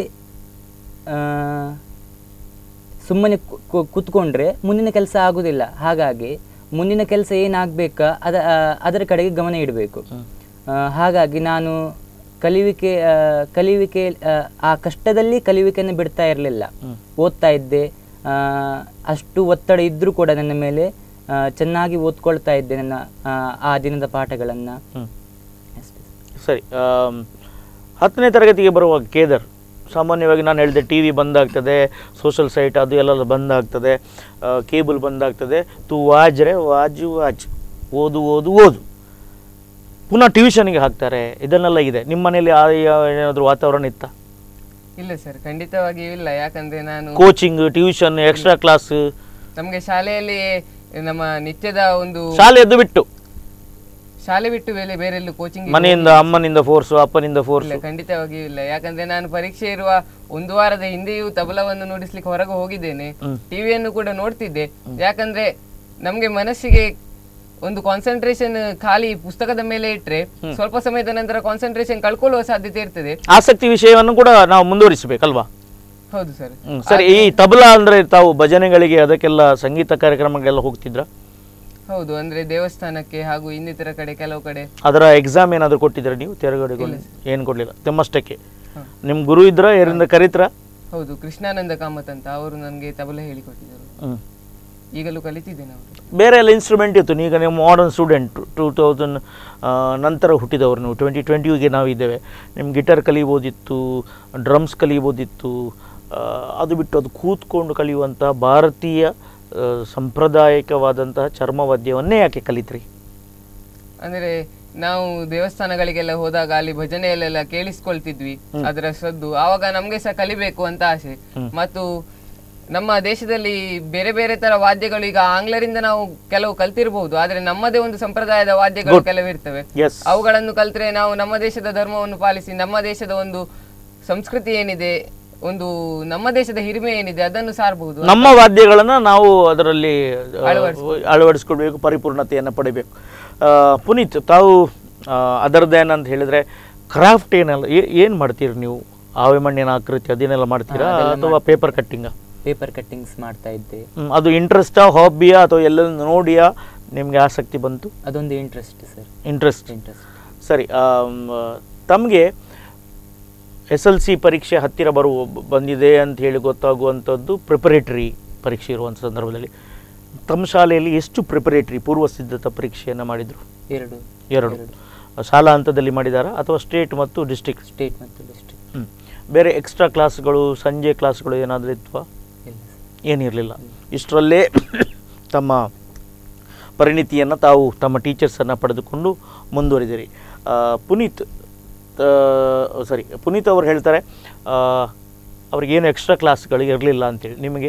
ಸುಮ್ಮನೆ ಕೂತ್ಕೊಂಡ್ರೆ ಮುಂದಿನ ಕೆಲಸ ಆಗೋದಿಲ್ಲ ಹಾಗಾಗಿ ಮುಂದಿನ ಕೆಲಸ ಏನಾಗಬೇಕಾ ಅದ ಆ, ಅದರ ಕಡೆಗೆ ಗಮನ ಇಡಬೇಕು ಹಾಗಾಗಿ ನಾನು ಕಲಿಯುವಿಕೆ ಆ, ಕಲಿಯುವಿಕೆ ಆ, ಆ ಕಷ್ಟದಲ್ಲಿ ಕಲಿಯುವಿಕೆಯನ್ನು ಬಿಡ್ತಾ ಇರಲಿಲ್ಲ ಓದ್ತಾ ಇದ್ದೆ ಆ, ಅಷ್ಟು ಒತ್ತಡ ಇದ್ದರೂ ಕೂಡ ನನ್ನ ಮೇಲೆ ಆ, ಚೆನ್ನಾಗಿ ಓದ್ಕೊಳ್ತಾ ಇದ್ದೆ ನನ್ನ ಆ, ಆ ದಿನದ ಪಾಠಗಳನ್ನು ಹ್ಞೂ ಅಷ್ಟೇ ಸರಿ ಆಮ್, ಹತ್ತನೇ ತರಗತಿಗೆ ಬರುವಾಗ ಕೇದರ್ ಸಾಮಾನ್ಯವಾಗಿ ನಾನು ಹೇಳಿದೆ ಟಿ ವಿ ಬಂದಾಗ್ತದೆ ಸೋಷಲ್ ಸೈಟ್ ಅದು ಎಲ್ಲ ಬಂದಾಗ್ತದೆ ಕೇಬಲ್ ಬಂದಾಗ್ತದೆ ತು ವಾಜ್ರೆ ವಾಜು ವಾಜ್ ಓದು ಓದು ಓದು ಪುನಃ ಟ್ಯೂಷನ್ಗೆ ಹಾಕ್ತಾರೆ ಇದನ್ನೆಲ್ಲ ಇದೆ ನಿಮ್ಮ ಮನೇಲಿ ಆ ಏನಾದರೂ ವಾತಾವರಣ ಇತ್ತ ಇಲ್ಲ ಸರ್ ಖಂಡಿತವಾಗಿಯೂ ಇಲ್ಲ ಯಾಕಂದ್ರೆ ನಾನು ಕೋಚಿಂಗ್ ಟ್ಯೂಷನ್ ಎಕ್ಸ್ಟ್ರಾ ಕ್ಲಾಸ್ ನಮಗೆ ಶಾಲೆಯಲ್ಲಿ ನಮ್ಮ ನಿತ್ಯದ ಒಂದು ಶಾಲೆಯದ್ದು ಬಿಟ್ಟು ಶಾಲೆ ಬಿಟ್ಟು ಬೇರೆ ಬೇರೆ ಎಲ್ಲೂ ಕೋಚಿಂಗ್ ಮನೆಯಿಂದ ಅಮ್ಮನಿಂದ ಫೋರ್ಸು ಅಪ್ಪನಿಂದ ಫೋರ್ಸು ಇಲ್ಲ ಖಂಡಿತವಾಗಿಯೂ ಇಲ್ಲ ಯಾಕಂದ್ರೆ ನಾನು ಪರೀಕ್ಷೆ ಇರುವ ಒಂದು ವಾರದ ಹಿಂದೆಯೂ ತಬಲವನ್ನು ನುಡಿಸ್ಲಿಕ್ಕೆ ಹೊರಗೆ ಹೋಗಿದ್ದೇನೆ ಟಿವಿಯನ್ನು ಕೂಡ ನೋಡ್ತಿದ್ದೆ ಯಾಕಂದ್ರೆ ನಮ್ಗೆ ಮನಸ್ಸಿಗೆ ಒಂದು ಕಾನ್ಸಂಟ್ರೇಷನ್ ಖಾಲಿ ಪುಸ್ತಕದ ಮೇಲೆ ಇಟ್ರೆ ಸ್ವಲ್ಪ ಸಮಯದ ನಂತರ ಕಾನ್ಸಂಟ್ರೇಷನ್ ಕಳ್ಕೊಳ್ಳುವ ಸಾಧ್ಯತೆ ಇರ್ತದೆ ಆಸಕ್ತಿ ವಿಷಯವನ್ನು ಕೂಡ ನಾವು ಮುಂದುವರಿಸಬೇಕಲ್ವಾ ಹೌದು ಸರ್ ಹ್ಮ್. ಸರಿ ಈ ತಬಲಾ ಅಂದ್ರೆ ತಾವು ಭಜನೆಗಳಿಗೆ ಅದಕ್ಕೆಲ್ಲ ಸಂಗೀತ ಕಾರ್ಯಕ್ರಮಕ್ಕೆಲ್ಲ ಹೋಗ್ತಿದ್ರಾ ಹೌದು ಅಂದ್ರೆ ದೇವಸ್ಥಾನಕ್ಕೆ ಹಾಗೂ ಇನ್ನಿತರ ಕಡೆ ಕೆಲವು ಕಡೆ ಅದರ ಎಕ್ಸಾಮ್ ಏನಾದರೂ ಕೊಟ್ಟಿದ್ದೀರಾ ನೀವು ತೆರಗಡೆಗೊಂಡು ಏನು ಕೊಡಲಿಲ್ಲ ತಮ್ಮಷ್ಟಕ್ಕೆ ನಿಮ್ಮ ಗುರು ಇದ್ರ ಯಾರಿಂದ ಕರೀತ್ರ ಹೌದು ಕೃಷ್ಣಾನಂದ ಕಾಮತ್ ಅಂತ ಅವರು ನನಗೆ ತಬಲ ಹೇಳಿಕೊಟ್ಟಿದ್ದರು ಹ್ಮ್ ಈಗಲೂ ಕಲಿತಿದ್ದೇನೆ ಅವರು ಬೇರೆ ಎಲ್ಲ ಇನ್ಸ್ಟ್ರೂಮೆಂಟ್ ಇತ್ತು ಈಗ ನೀವು ಮಾಡರ್ನ್ ಸ್ಟೂಡೆಂಟ್ ಟೂ ತೌಸಂಡ್ ನಂತರ ಹುಟ್ಟಿದವರು ನೀವು ಟ್ವೆಂಟಿ ಟ್ವೆಂಟಿಗೆ ನಾವಿದ್ದೇವೆ ನಿಮ್ಮ ಗಿಟಾರ್ ಕಲಿಬೋದಿತ್ತು ಡ್ರಮ್ಸ್ ಕಲಿಬೋದಿತ್ತು ಆ, ಅದು ಬಿಟ್ಟು ಅದು ಕೂತ್ಕೊಂಡು ಕಲಿಯುವಂತಹ ಭಾರತೀಯ ಆ, ಸಾಂಪ್ರದಾಯಿಕವಾದಂತಹ ಚರ್ಮವಾದ್ಯವನ್ನೇ ಯಾಕೆ ಕಲಿತ್ರಿ ಅಂದ್ರೆ ನಾವು ದೇವಸ್ಥಾನಗಳಿಗೆಲ್ಲ ಹೋದಾಗ ಅಲ್ಲಿ ಭಜನೆಯಲ್ಲೆಲ್ಲ ಕೇಳಿಸ್ಕೊಳ್ತಿದ್ವಿ ಅದರ ಸದ್ದು ಆವಾಗ ನಮ್ಗೆ ಸಹ ಕಲಿಬೇಕು ಅಂತ ಆಸೆ ಮತ್ತು ನಮ್ಮ ದೇಶದಲ್ಲಿ ಬೇರೆ ಬೇರೆ ತರ ವಾದ್ಯಗಳು ಈಗ ಆಂಗ್ಲರಿಂದ ನಾವು ಕೆಲವು ಕಲ್ತಿರಬಹುದು ಆದ್ರೆ ನಮ್ಮದೇ ಒಂದು ಸಂಪ್ರದಾಯದ ವಾದ್ಯಗಳು ಕೆಲವಿರ್ತವೆ ಎಸ್ ಅವುಗಳನ್ನು ಕಲ್ತ್ರೆ ನಾವು ನಮ್ಮ ದೇಶದ ಧರ್ಮವನ್ನು ಪಾಲಿಸಿ ನಮ್ಮ ದೇಶದ ಒಂದು ಸಂಸ್ಕೃತಿ ಏನಿದೆ ಒಂದು ನಮ್ಮ ದೇಶದ ಹಿರಿಮೆ ಏನಿದೆ ಅದನ್ನು ಸಾರಬಹುದು ನಮ್ಮ ವಾದ್ಯಗಳನ್ನು ನಾವು ಅದರಲ್ಲಿ ಆ, ಅಳವಡಿಸ್ಕೊಳ್ಬೇಕು ಪರಿಪೂರ್ಣತೆಯನ್ನು ಪಡಿಬೇಕು ಆ, ಪುನೀತ್ ತಾವು ಅದರದ್ದು ಏನಂತ ಹೇಳಿದ್ರೆ ಕ್ರಾಫ್ಟ್ ಏನೆಲ್ಲ ಏನು ಮಾಡ್ತೀರಿ ನೀವು ಆವೆ ಮಣ್ಣಿನ ಆಕೃತಿ ಅದನ್ನೆಲ್ಲ ಮಾಡ್ತೀರಾ ಅಥವಾ ಪೇಪರ್ ಕಟ್ಟಿಂಗ ಪೇಪರ್ ಕಟ್ಟಿಂಗ್ಸ್ ಮಾಡ್ತಾ ಇದ್ದೆ ಅದು ಇಂಟ್ರೆಸ್ಟಾ ಹಾಬಿಯಾ ಅಥವಾ ಎಲ್ಲ ನೋಡಿಯಾ ನಿಮಗೆ ಆಸಕ್ತಿ ಬಂತು ಅದೊಂದು ಇಂಟ್ರೆಸ್ಟ್ ಸರ್ ಇಂಟ್ರೆಸ್ಟ್ ಇಂಟ್ರೆಸ್ಟ್ ಸರಿ ತಮಗೆ ಎಸ್ ಎಲ್ ಸಿ ಪರೀಕ್ಷೆ ಹತ್ತಿರ ಬರುವ ಬಂದಿದೆ ಅಂತ ಹೇಳಿ ಗೊತ್ತಾಗುವಂಥದ್ದು ಪ್ರಿಪರೇಟರಿ ಪರೀಕ್ಷೆ ಇರುವಂಥ ಸಂದರ್ಭದಲ್ಲಿ ತಮ್ಮ ಶಾಲೆಯಲ್ಲಿ ಎಷ್ಟು ಪ್ರಿಪರೇಟರಿ ಪೂರ್ವ ಸಿದ್ಧತಾ ಪರೀಕ್ಷೆಯನ್ನು ಮಾಡಿದರು ಎರಡು ಎರಡು ಶಾಲಾ ಹಂತದಲ್ಲಿ ಮಾಡಿದಾರಾ ಅಥವಾ ಸ್ಟೇಟ್ ಮತ್ತು ಡಿಸ್ಟಿಕ್ ಸ್ಟೇಟ್ ಮತ್ತು ಡಿಸ್ಟ್ರಿಕ್ಟ್ ಬೇರೆ ಎಕ್ಸ್ಟ್ರಾ ಕ್ಲಾಸ್ಗಳು ಸಂಜೆ ಕ್ಲಾಸ್ಗಳು ಏನಾದರೂ ಇತ್ವಾ ಇಲ್ಲ ಸರ್ ಏನಿರಲಿಲ್ಲ ಇಷ್ಟರಲ್ಲೇ ತಮ್ಮ ಪರಿಣಿತಿಯನ್ನು ತಾವು ತಮ್ಮ ಟೀಚರ್ಸನ್ನು ಪಡೆದುಕೊಂಡು ಮುಂದುವರಿದಿರಿ ಆ, ಪುನೀತ್ ಸರಿ ಪುನೀತ್ ಅವರು ಹೇಳ್ತಾರೆ ಆ, ಅವ್ರಿಗೇನು ಎಕ್ಸ್ಟ್ರಾ ಕ್ಲಾಸ್ಗಳು ಇರಲಿಲ್ಲ ಅಂತೇಳಿ ನಿಮಗೆ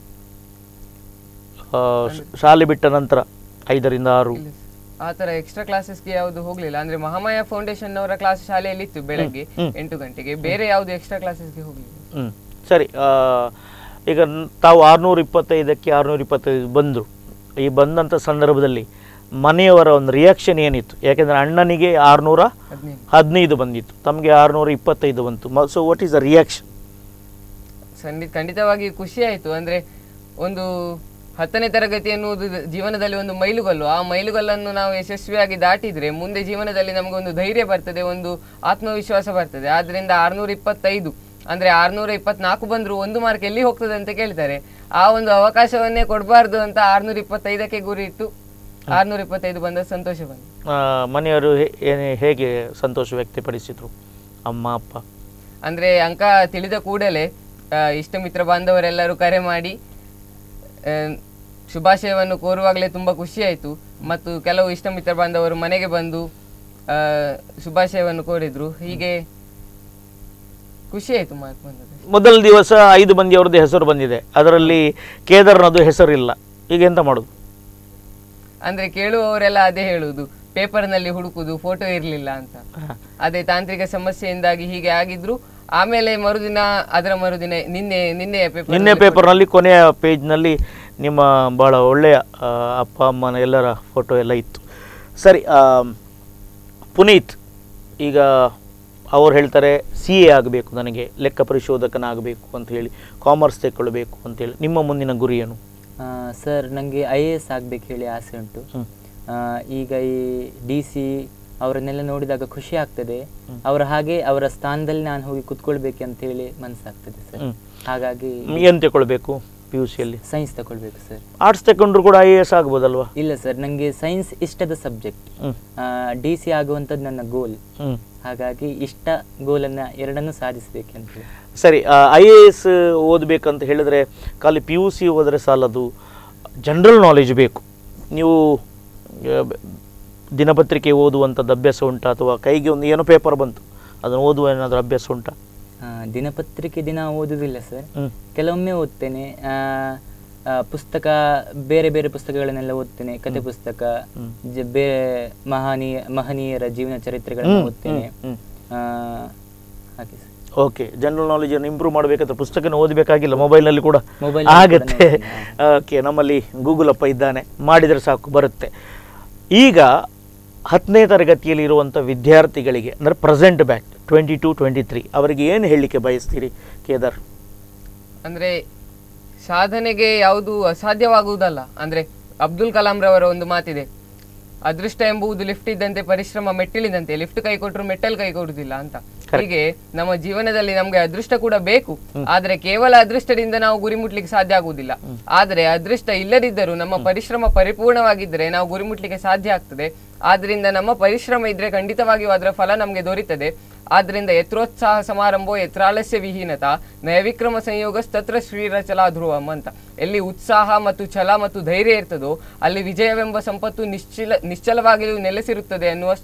ಆ, ಶ- ಶಾಲೆ ಬಿಟ್ಟ ನಂತರ ಐದರಿಂದ ಆರು ಆ ತರ ಎಕ್ಸ್ಟ್ರಾ ಕ್ಲಾಸಸ್ಗೆ ಯಾವುದು ಹೋಗ್ಲಿಲ್ಲ ಅಂದ್ರೆ ಮಹಾಮಾಯ ಫೌಂಡೇಶನ್ ಅವರ ಕ್ಲಾಸ್ ಶಾಲೆಯಲ್ಲಿ ಇತ್ತು ಬೆಳಗ್ಗೆ ಎಂಟು ಗಂಟೆಗೆ ಬೇರೆ ಯಾವುದು ಎಕ್ಸ್ಟ್ರಾ ಕ್ಲಾಸಸ್ಗೆ ಹೋಗ್ಲಿಲ್ಲ ಹ್ಞೂ ಸರಿ ಆ, ಈಗ ನ್- ತಾವು ಆರುನೂರ ಇಪ್ಪತ್ತೈದಕ್ಕೆ ಆರುನೂರ ಇಪ್ಪತ್ತೈದು ಬಂದರು ಈ ಬಂದಂಥ ಸಂದರ್ಭದಲ್ಲಿ ಮನೆಯವರ ಒಂದು ರಿಯಾಕ್ಷನ್ ಏನಿತ್ತು ಯಾಕೆಂದರೆ ಅಣ್ಣನಿಗೆ ಆರುನೂರ ಹದಿನೈದು ಹದಿನೈದು ಬಂದಿತ್ತು ತಮಗೆ ಆರುನೂರ ಇಪ್ಪತ್ತೈದು ಬಂತು so what is the reaction ಖಂಡಿತ ಖಂಡಿತವಾಗಿ ಖುಷಿ ಆಯ್ತು ಅಂದ್ರೆ ಒಂದು ಹತ್ತನೇ ತರಗತಿ ಎನ್ನುವುದು ಜೀವನದಲ್ಲಿ ಒಂದು ಮೈಲುಗಲ್ಲು ಆ ಮೈಲುಗಲ್ಲನ್ನು ನಾವು ಯಶಸ್ವಿಯಾಗಿ ದಾಟಿದ್ರೆ ಮುಂದೆ ಜೀವನದಲ್ಲಿ ನಮಗೆ ಒಂದು ಧೈರ್ಯ ಬರ್ತದೆ ಒಂದು ಆತ್ಮವಿಶ್ವಾಸ ಬರ್ತದೆ ಆದ್ರಿಂದ ಆರ್ನೂರ ಇಪ್ಪತ್ತೈದು ಅಂದ್ರೆ ಆರ್ನೂರ ಇಪ್ಪತ್ನಾಲ್ಕು ಬಂದ್ರು ಒಂದು ಮಾರ್ಕ್ ಎಲ್ಲಿ ಹೋಗ್ತದೆ ಅಂತ ಕೇಳ್ತಾರೆ ಆ ಒಂದು ಅವಕಾಶವನ್ನೇ ಕೊಡಬಾರ್ದು ಅಂತ ಆರ್ನೂರ ಇಪ್ಪತ್ತೈದಕ್ಕೆ ಗುರಿ ಇಟ್ಟು ಆರ್ನೂರ ಇಪ್ಪತ್ತೈದು ಬಂದ ಸಂತೋಷ ಬಂತು ಮನೆಯವರು ಹೇ- ಏನೇ ಹೇಗೆ ಸಂತೋಷ ವ್ಯಕ್ತಪಡಿಸಿದರು ಅಮ್ಮ ಅಪ್ಪ ಅಂದ್ರೆ ಅಂಕ ತಿಳಿದ ಕೂಡಲೇ ಆ, ಇಷ್ಟ ಮಿತ್ರ ಬಾಂಧವರೆಲ್ಲರೂ ಕರೆ ಮಾಡಿ ಆ, ಶುಭಾಶಯವನ್ನು ಕೋರುವಾಗಲೇ ತುಂಬಾ ಖುಷಿ ಆಯ್ತು ಮತ್ತು ಕೆಲವು ಇಷ್ಟ ಮಿತ್ರ ಬಾಂಧವರು ಮನೆಗೆ ಬಂದು ಆ, ಶುಭಾಶಯವನ್ನು ಕೋರಿದ್ರು ಹೀಗೆ ಖುಷಿ ಆಯ್ತು ಮಾರ್ಕ್ ಬಂದದ್ದು ಮೊದಲ ದಿವಸ ಐದು ಮಂದಿ ಅವ್ರದ್ದು ಹೆಸರು ಬಂದಿದೆ ಅದರಲ್ಲಿ ಕೇದಾರ್ನದು ಹೆಸರಿಲ್ಲ ಈಗ ಎಂತ ಮಾಡೋದು ಅಂದ್ರೆ ಕೇಳುವವರೆಲ್ಲ ಅದೇ ಹೇಳುವುದು ಪೇಪರ್ನಲ್ಲಿ ಹುಡುಕುದು ಫೋಟೋ ಇರಲಿಲ್ಲ ಅಂತ ಅದೇ ತಾಂತ್ರಿಕ ಸಮಸ್ಯೆಯಿಂದಾಗಿ ಹೀಗೆ ಆಗಿದ್ರು ಆಮೇಲೆ ಮರುದಿನ ಅದರ ಮರುದಿನ ನಿನ್ನೆ ನಿನ್ನೆ ಪೇಪರ್ ನಿನ್ನೆ ಪೇಪರ್ನಲ್ಲಿ ಕೊನೆಯ ಪೇಜ್ನಲ್ಲಿ ನಿಮ್ಮ ಭಾಳ ಒಳ್ಳೆಯ ಆ, ಅಪ್ಪ ಅಮ್ಮನ ಎಲ್ಲರ ಫೋಟೋ ಎಲ್ಲ ಇತ್ತು ಸರಿ ಆ, ಪುನೀತ್ ಈಗ ಅವ್ರು ಹೇಳ್ತಾರೆ ಸಿ ಎ ಆಗಬೇಕು ನನಗೆ ಲೆಕ್ಕ ಪರಿಶೋಧಕನಾಗಬೇಕು ಅಂತ ಹೇಳಿ ಕಾಮರ್ಸ್ ತೆಕ್ಕೊಳ್ಬೇಕು ಅಂತೇಳಿ ನಿಮ್ಮ ಮುಂದಿನ ಗುರಿ ಏನು ಸರ್ ನನಗೆ ಐ ಎ ಎಸ್ ಆಗ್ಬೇಕು ಹೇಳಿ ಆಸೆ ಉಂಟು ಹ್ಮ್. ಆ, ಈಗ ಈ ಡಿ ಸಿ ಅವರನ್ನೆಲ್ಲ ನೋಡಿದಾಗ ಖುಷಿ ಆಗ್ತದೆ ಅವರ ಹಾಗೆ ಅವರ ಸ್ಥಾನದಲ್ಲಿ ನಾನು ಹೋಗಿ ಕುತ್ಕೊಳ್ಬೇಕು ಅಂತ ಹೇಳಿ ಮನಸ್ಸಾಗ್ತದೆ ಸರ್ ಹ್ಮ್. ಹಾಗಾಗಿ ಏನು ತಗೊಳ್ಬೇಕು ಪಿ ಯು ಸಿಯಲ್ಲಿ ಸೈನ್ಸ್ ತಗೊಳ್ಬೇಕು ಸರ್ ಆರ್ಟ್ಸ್ ತಗೊಂಡ್ರು ಕೂಡ ಐ ಎ ಎಸ್ ಆಗ್ಬೋದಲ್ವಾ ಇಲ್ಲ ಸರ್ ನನಗೆ ಸೈನ್ಸ್ ಇಷ್ಟದ ಸಬ್ಜೆಕ್ಟ್ ಹ್ಞೂ ಡಿ ಸಿ ಆಗುವಂಥದ್ದು ನನ್ನ ಗೋಲ್ ಹ್ಞೂ ಹಾಗಾಗಿ ಇಷ್ಟ ಗೋಲನ್ನು ಎರಡನ್ನೂ ಸಾಧಿಸಬೇಕಂತ ಹೇಳಿ ಸರಿ ಐ ಎ ಎಸ್ ಓದಬೇಕಂತ ಹೇಳಿದ್ರೆ ಖಾಲಿ ಪಿ ಯು ಸಿ ಓದಿದ್ರೆ ಸಾಲದು ಜನರಲ್ ನಾಲೆಜ್ ಬೇಕು ನೀವು ಆ, ಬ- ದಿನಪತ್ರಿಕೆ ಓದುವಂಥದ್ದು ಅಭ್ಯಾಸ ಉಂಟಾ ಅಥವಾ ಕೈಗೆ ಒಂದು ಏನೋ ಪೇಪರ್ ಬಂತು ಅದನ್ನು ಓದುವ ಏನಾದರೂ ಅಭ್ಯಾಸ ಉಂಟಾ ಆ, ದಿನಪತ್ರಿಕೆ ದಿನ ಓದುವುದಿಲ್ಲ ಸರ್ ಹ್ಮ್. ಕೆಲವೊಮ್ಮೆ ಓದ್ತೇನೆ ಆ, ಆ, ಪುಸ್ತಕ ಬೇರೆ ಬೇರೆ ಪುಸ್ತಕಗಳನ್ನೆಲ್ಲ ಓದ್ತೇನೆ ಕತೆ ಪುಸ್ತಕ ಜ- ಬೇರೆ ಮಹನೀಯ ಮಹನೀಯರ ಜೀವನ ಚರಿತ್ರೆಗಳನ್ನು ಹ್ಮ್, ಓದ್ತೇನೆ ಹ್ಮ್, ಆ, ಹಾಗೆ ಸರ್ ಓಕೆ ಜನರಲ್ ನಾಲೆಜನ್ನು ಇಂಪ್ರೂವ್ ಮಾಡಬೇಕಾದ್ರೆ ಪುಸ್ತಕನ ಓದಬೇಕಾಗಿಲ್ಲ ಮೊಬೈಲ್ನಲ್ಲಿ ಕೂಡ Mobile ನಲ್ಲಿ ಕೂಡ ಆಗುತ್ತೆ ನೋಡ್ತೇನೆ, ಓಕೆ ನಮ್ಮಲ್ಲಿ ಗೂಗಲ್ ಅಪ್ಪ ಇದ್ದಾನೆ ಮಾಡಿದರೆ ಸಾಕು ಬರುತ್ತೆ ಈಗ ಹತ್ತನೇ ತರಗತಿಯಲ್ಲಿ ಇರುವಂಥ ವಿದ್ಯಾರ್ಥಿಗಳಿಗೆ ಅಂದರೆ present batch twenty two twenty three ಅವರಿಗೆ ಏನು ಹೇಳಲಿಕ್ಕೆ ಬಯಸ್ತೀರಿ ಕೇದಾರ್ ಅಂದ್ರೆ ಸಾಧನೆಗೆ ಯಾವುದು ಅಸಾಧ್ಯವಾಗುವುದಲ್ಲ ಅಂದ್ರೆ ಅಬ್ದುಲ್ ಕಲಾಂ ರವರ ಒಂದು ಮಾತಿದೆ ಅದೃಷ್ಟ ಎಂಬುದು ಲಿಫ್ಟ್ ಇದ್ದಂತೆ ಪರಿಶ್ರಮ ಮೆಟ್ಟಿಲಿದಂತೆ ಲಿಫ್ಟ್ ಕೈ ಕೊಟ್ಟರು ಮೆಟ್ಟಲ್ ಕೈ ಕೊಡುದಿಲ್ಲ ಅಂತ ಹೀಗೆ ನಮ್ಮ ಜೀವನದಲ್ಲಿ ನಮ್ಗೆ ಅದೃಷ್ಟ ಕೂಡ ಬೇಕು ಆದ್ರೆ ಕೇವಲ ಅದೃಷ್ಟದಿಂದ ನಾವು ಗುರಿ ಮುಟ್ಲಿಕ್ಕೆ ಸಾಧ್ಯ ಆಗುವುದಿಲ್ಲ ಆದ್ರೆ ಅದೃಷ್ಟ ಇಲ್ಲದಿದ್ದರೂ ನಮ್ಮ ಪರಿಶ್ರಮ ಪರಿಪೂರ್ಣವಾಗಿದ್ದರೆ ನಾವು ಗುರಿ ಮುಟ್ಲಿಕ್ಕೆ ಸಾಧ್ಯ ಆಗ್ತದೆ ಆದ್ರಿಂದ ನಮ್ಮ ಪರಿಶ್ರಮ ಇದ್ರೆ ಖಂಡಿತವಾಗಿಯೂ ಅದರ ಫಲ ನಮ್ಗೆ ದೊರೀತದೆ ಆದ್ರಿಂದ ಯತ್ರೋತ್ಸಾಹ ಸಮಾರಂಭೋ ಯತ್ರಾಲಸ್ಯ ವಿಹೀನತ ನಯವಿಕ್ರಮ ಸಂಯೋಗ ತತ್ರ ಶ್ರೀರಚಲಾ ಧ್ರುವಂ ಅಂತ ಎಲ್ಲಿ ಉತ್ಸಾಹ ಮತ್ತು ಛಲ ಮತ್ತು ಧೈರ್ಯ ಇರ್ತದೋ ಅಲ್ಲಿ ವಿಜಯವೆಂಬ ಸಂಪತ್ತು ನಿಶ್ಚಲ ನಿಶ್ಚಲವಾಗಿ ನೆಲೆಸಿರುತ್ತದೆ ಅನ್ನುವ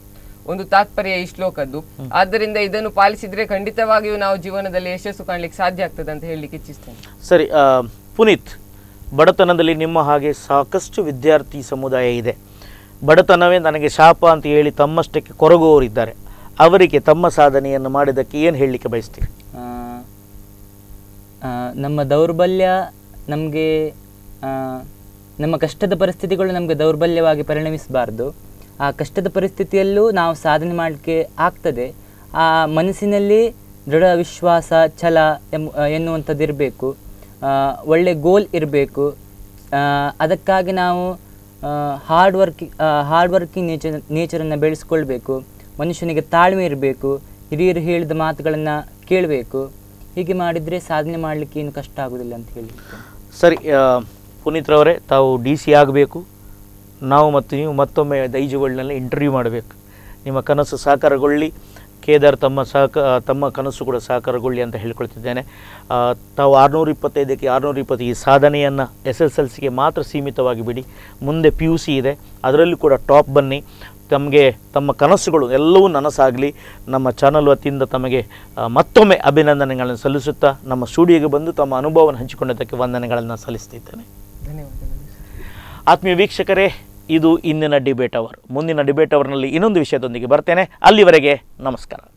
ಒಂದು ತಾತ್ಪರ್ಯ ಈ ಶ್ಲೋಕದ್ದು ಆದ್ದರಿಂದ ಇದನ್ನು ಪಾಲಿಸಿದ್ರೆ ಖಂಡಿತವಾಗಿಯೂ ನಾವು ಜೀವನದಲ್ಲಿ ಯಶಸ್ಸು ಕಾಣ್ಲಿಕ್ಕೆ ಸಾಧ್ಯ ಆಗ್ತದೆ ಅಂತ ಹೇಳಲಿಕ್ಕೆ ಇಚ್ಛಿಸ್ತೇನೆ ಸರಿ ಆ, ಪುನೀತ್ ಬಡತನದಲ್ಲಿ ನಿಮ್ಮ ಹಾಗೆ ಸಾಕಷ್ಟು ವಿದ್ಯಾರ್ಥಿ ಸಮುದಾಯ ಇದೆ ಬಡತನವೇ ನನಗೆ ಶಾಪ ಅಂತ ಹೇಳಿ ತಮ್ಮಷ್ಟಕ್ಕೆ ಕೊರಗುವವರಿದ್ದಾರೆ ಅವರಿಗೆ ತಮ್ಮ ಸಾಧನೆಯನ್ನು ಮಾಡಿದ್ದಕ್ಕೆ ಏನು ಹೇಳಲಿಕ್ಕೆ ಬಯಸ್ತೀರಿ ಆ, ಆ, ನಮ್ಮ ದೌರ್ಬಲ್ಯ ನಮಗೆ ನಮ್ಮ ಕಷ್ಟದ ಪರಿಸ್ಥಿತಿಗಳು ನಮಗೆ ದೌರ್ಬಲ್ಯವಾಗಿ ಪರಿಣಮಿಸಬಾರ್ದು ಆ ಕಷ್ಟದ ಪರಿಸ್ಥಿತಿಯಲ್ಲೂ ನಾವು ಸಾಧನೆ ಮಾಡಲಿಕ್ಕೆ ಆಗ್ತದೆ ಆ ಮನಸ್ಸಿನಲ್ಲಿ ದೃಢ ವಿಶ್ವಾಸ ಛಲ ಎಂಬ ಎನ್ನುವಂಥದ್ದು ಇರಬೇಕು ಒಳ್ಳೆ ಗೋಲ್ ಇರಬೇಕು ಅದಕ್ಕಾಗಿ ನಾವು hard work hard working nature ನೇಚರನ್ನು ಬೆಳೆಸ್ಕೊಳ್ಬೇಕು ಮನುಷ್ಯನಿಗೆ ತಾಳ್ಮೆ ಇರಬೇಕು ಹಿರಿಯರು ಹೇಳಿದ ಮಾತುಗಳನ್ನು ಕೇಳಬೇಕು ಹೀಗೆ ಮಾಡಿದರೆ ಸಾಧನೆ ಮಾಡಲಿಕ್ಕೆ ಏನು ಕಷ್ಟ ಆಗೋದಿಲ್ಲ ಅಂತ ಹೇಳಿ ಸರಿ ಆ, ಪುನೀತ್ರವರೇ ತಾವು ಡಿ ಸಿ ಆಗಬೇಕು ನಾವು ಮತ್ತು ನೀವು ಮತ್ತೊಮ್ಮೆ ದೈಜುಗಳಿನಲ್ಲಿ ಇಂಟರ್ವ್ಯೂ ಮಾಡಬೇಕು ನಿಮ್ಮ ಕನಸು ಸಾಕಾರಗೊಳ್ಳಿ ಕೇದಾರ್ ತಮ್ಮ ಸಹಕ ತಮ್ಮ ಕನಸು ಕೂಡ ಸಾಕಾರಗೊಳ್ಳಿ ಅಂತ ಹೇಳ್ಕೊಳ್ತಿದ್ದೇನೆ ಆ, ತಾವು ಆರುನೂರ ಇಪ್ಪತ್ತೈದಕ್ಕೆ ಆರುನೂರ ಇಪ್ಪತ್ತು ಈ ಸಾಧನೆಯನ್ನು ಎಸ್ ಎಸ್ ಎಲ್ ಸಿಗೆ ಮಾತ್ರ ಸೀಮಿತವಾಗಿ ಬಿಡಿ ಮುಂದೆ ಪಿ ಯು ಸಿ ಇದೆ ಅದರಲ್ಲೂ ಕೂಡ ಟಾಪ್ ಬನ್ನಿ ತಮಗೆ ತಮ್ಮ ಕನಸುಗಳು ಎಲ್ಲವೂ ನನಸಾಗಲಿ ನಮ್ಮ ಚಾನಲ್ ವತಿಯಿಂದ ತಮಗೆ ಆ, ಮತ್ತೊಮ್ಮೆ ಅಭಿನಂದನೆಗಳನ್ನು ಸಲ್ಲಿಸುತ್ತಾ ನಮ್ಮ ಸ್ಟುಡಿಯೋಗೆ ಬಂದು ತಮ್ಮ ಅನುಭವವನ್ನು ಹಂಚಿಕೊಂಡದ್ದಕ್ಕೆ ವಂದನೆಗಳನ್ನು ಸಲ್ಲಿಸ್ತಿದ್ದೇನೆ ಧನ್ಯವಾದಗಳು ಆತ್ಮೀಯ ವೀಕ್ಷಕರೇ ಇದು ಇಂದಿನ ಡಿಬೇಟ್ ಅವರ್ ಮುಂದಿನ ಡಿಬೇಟ್ ಅವರ್ನಲ್ಲಿ ಇನ್ನೊಂದು ವಿಷಯದೊಂದಿಗೆ ಬರ್ತೇನೆ ಅಲ್ಲಿವರೆಗೆ ನಮಸ್ಕಾರ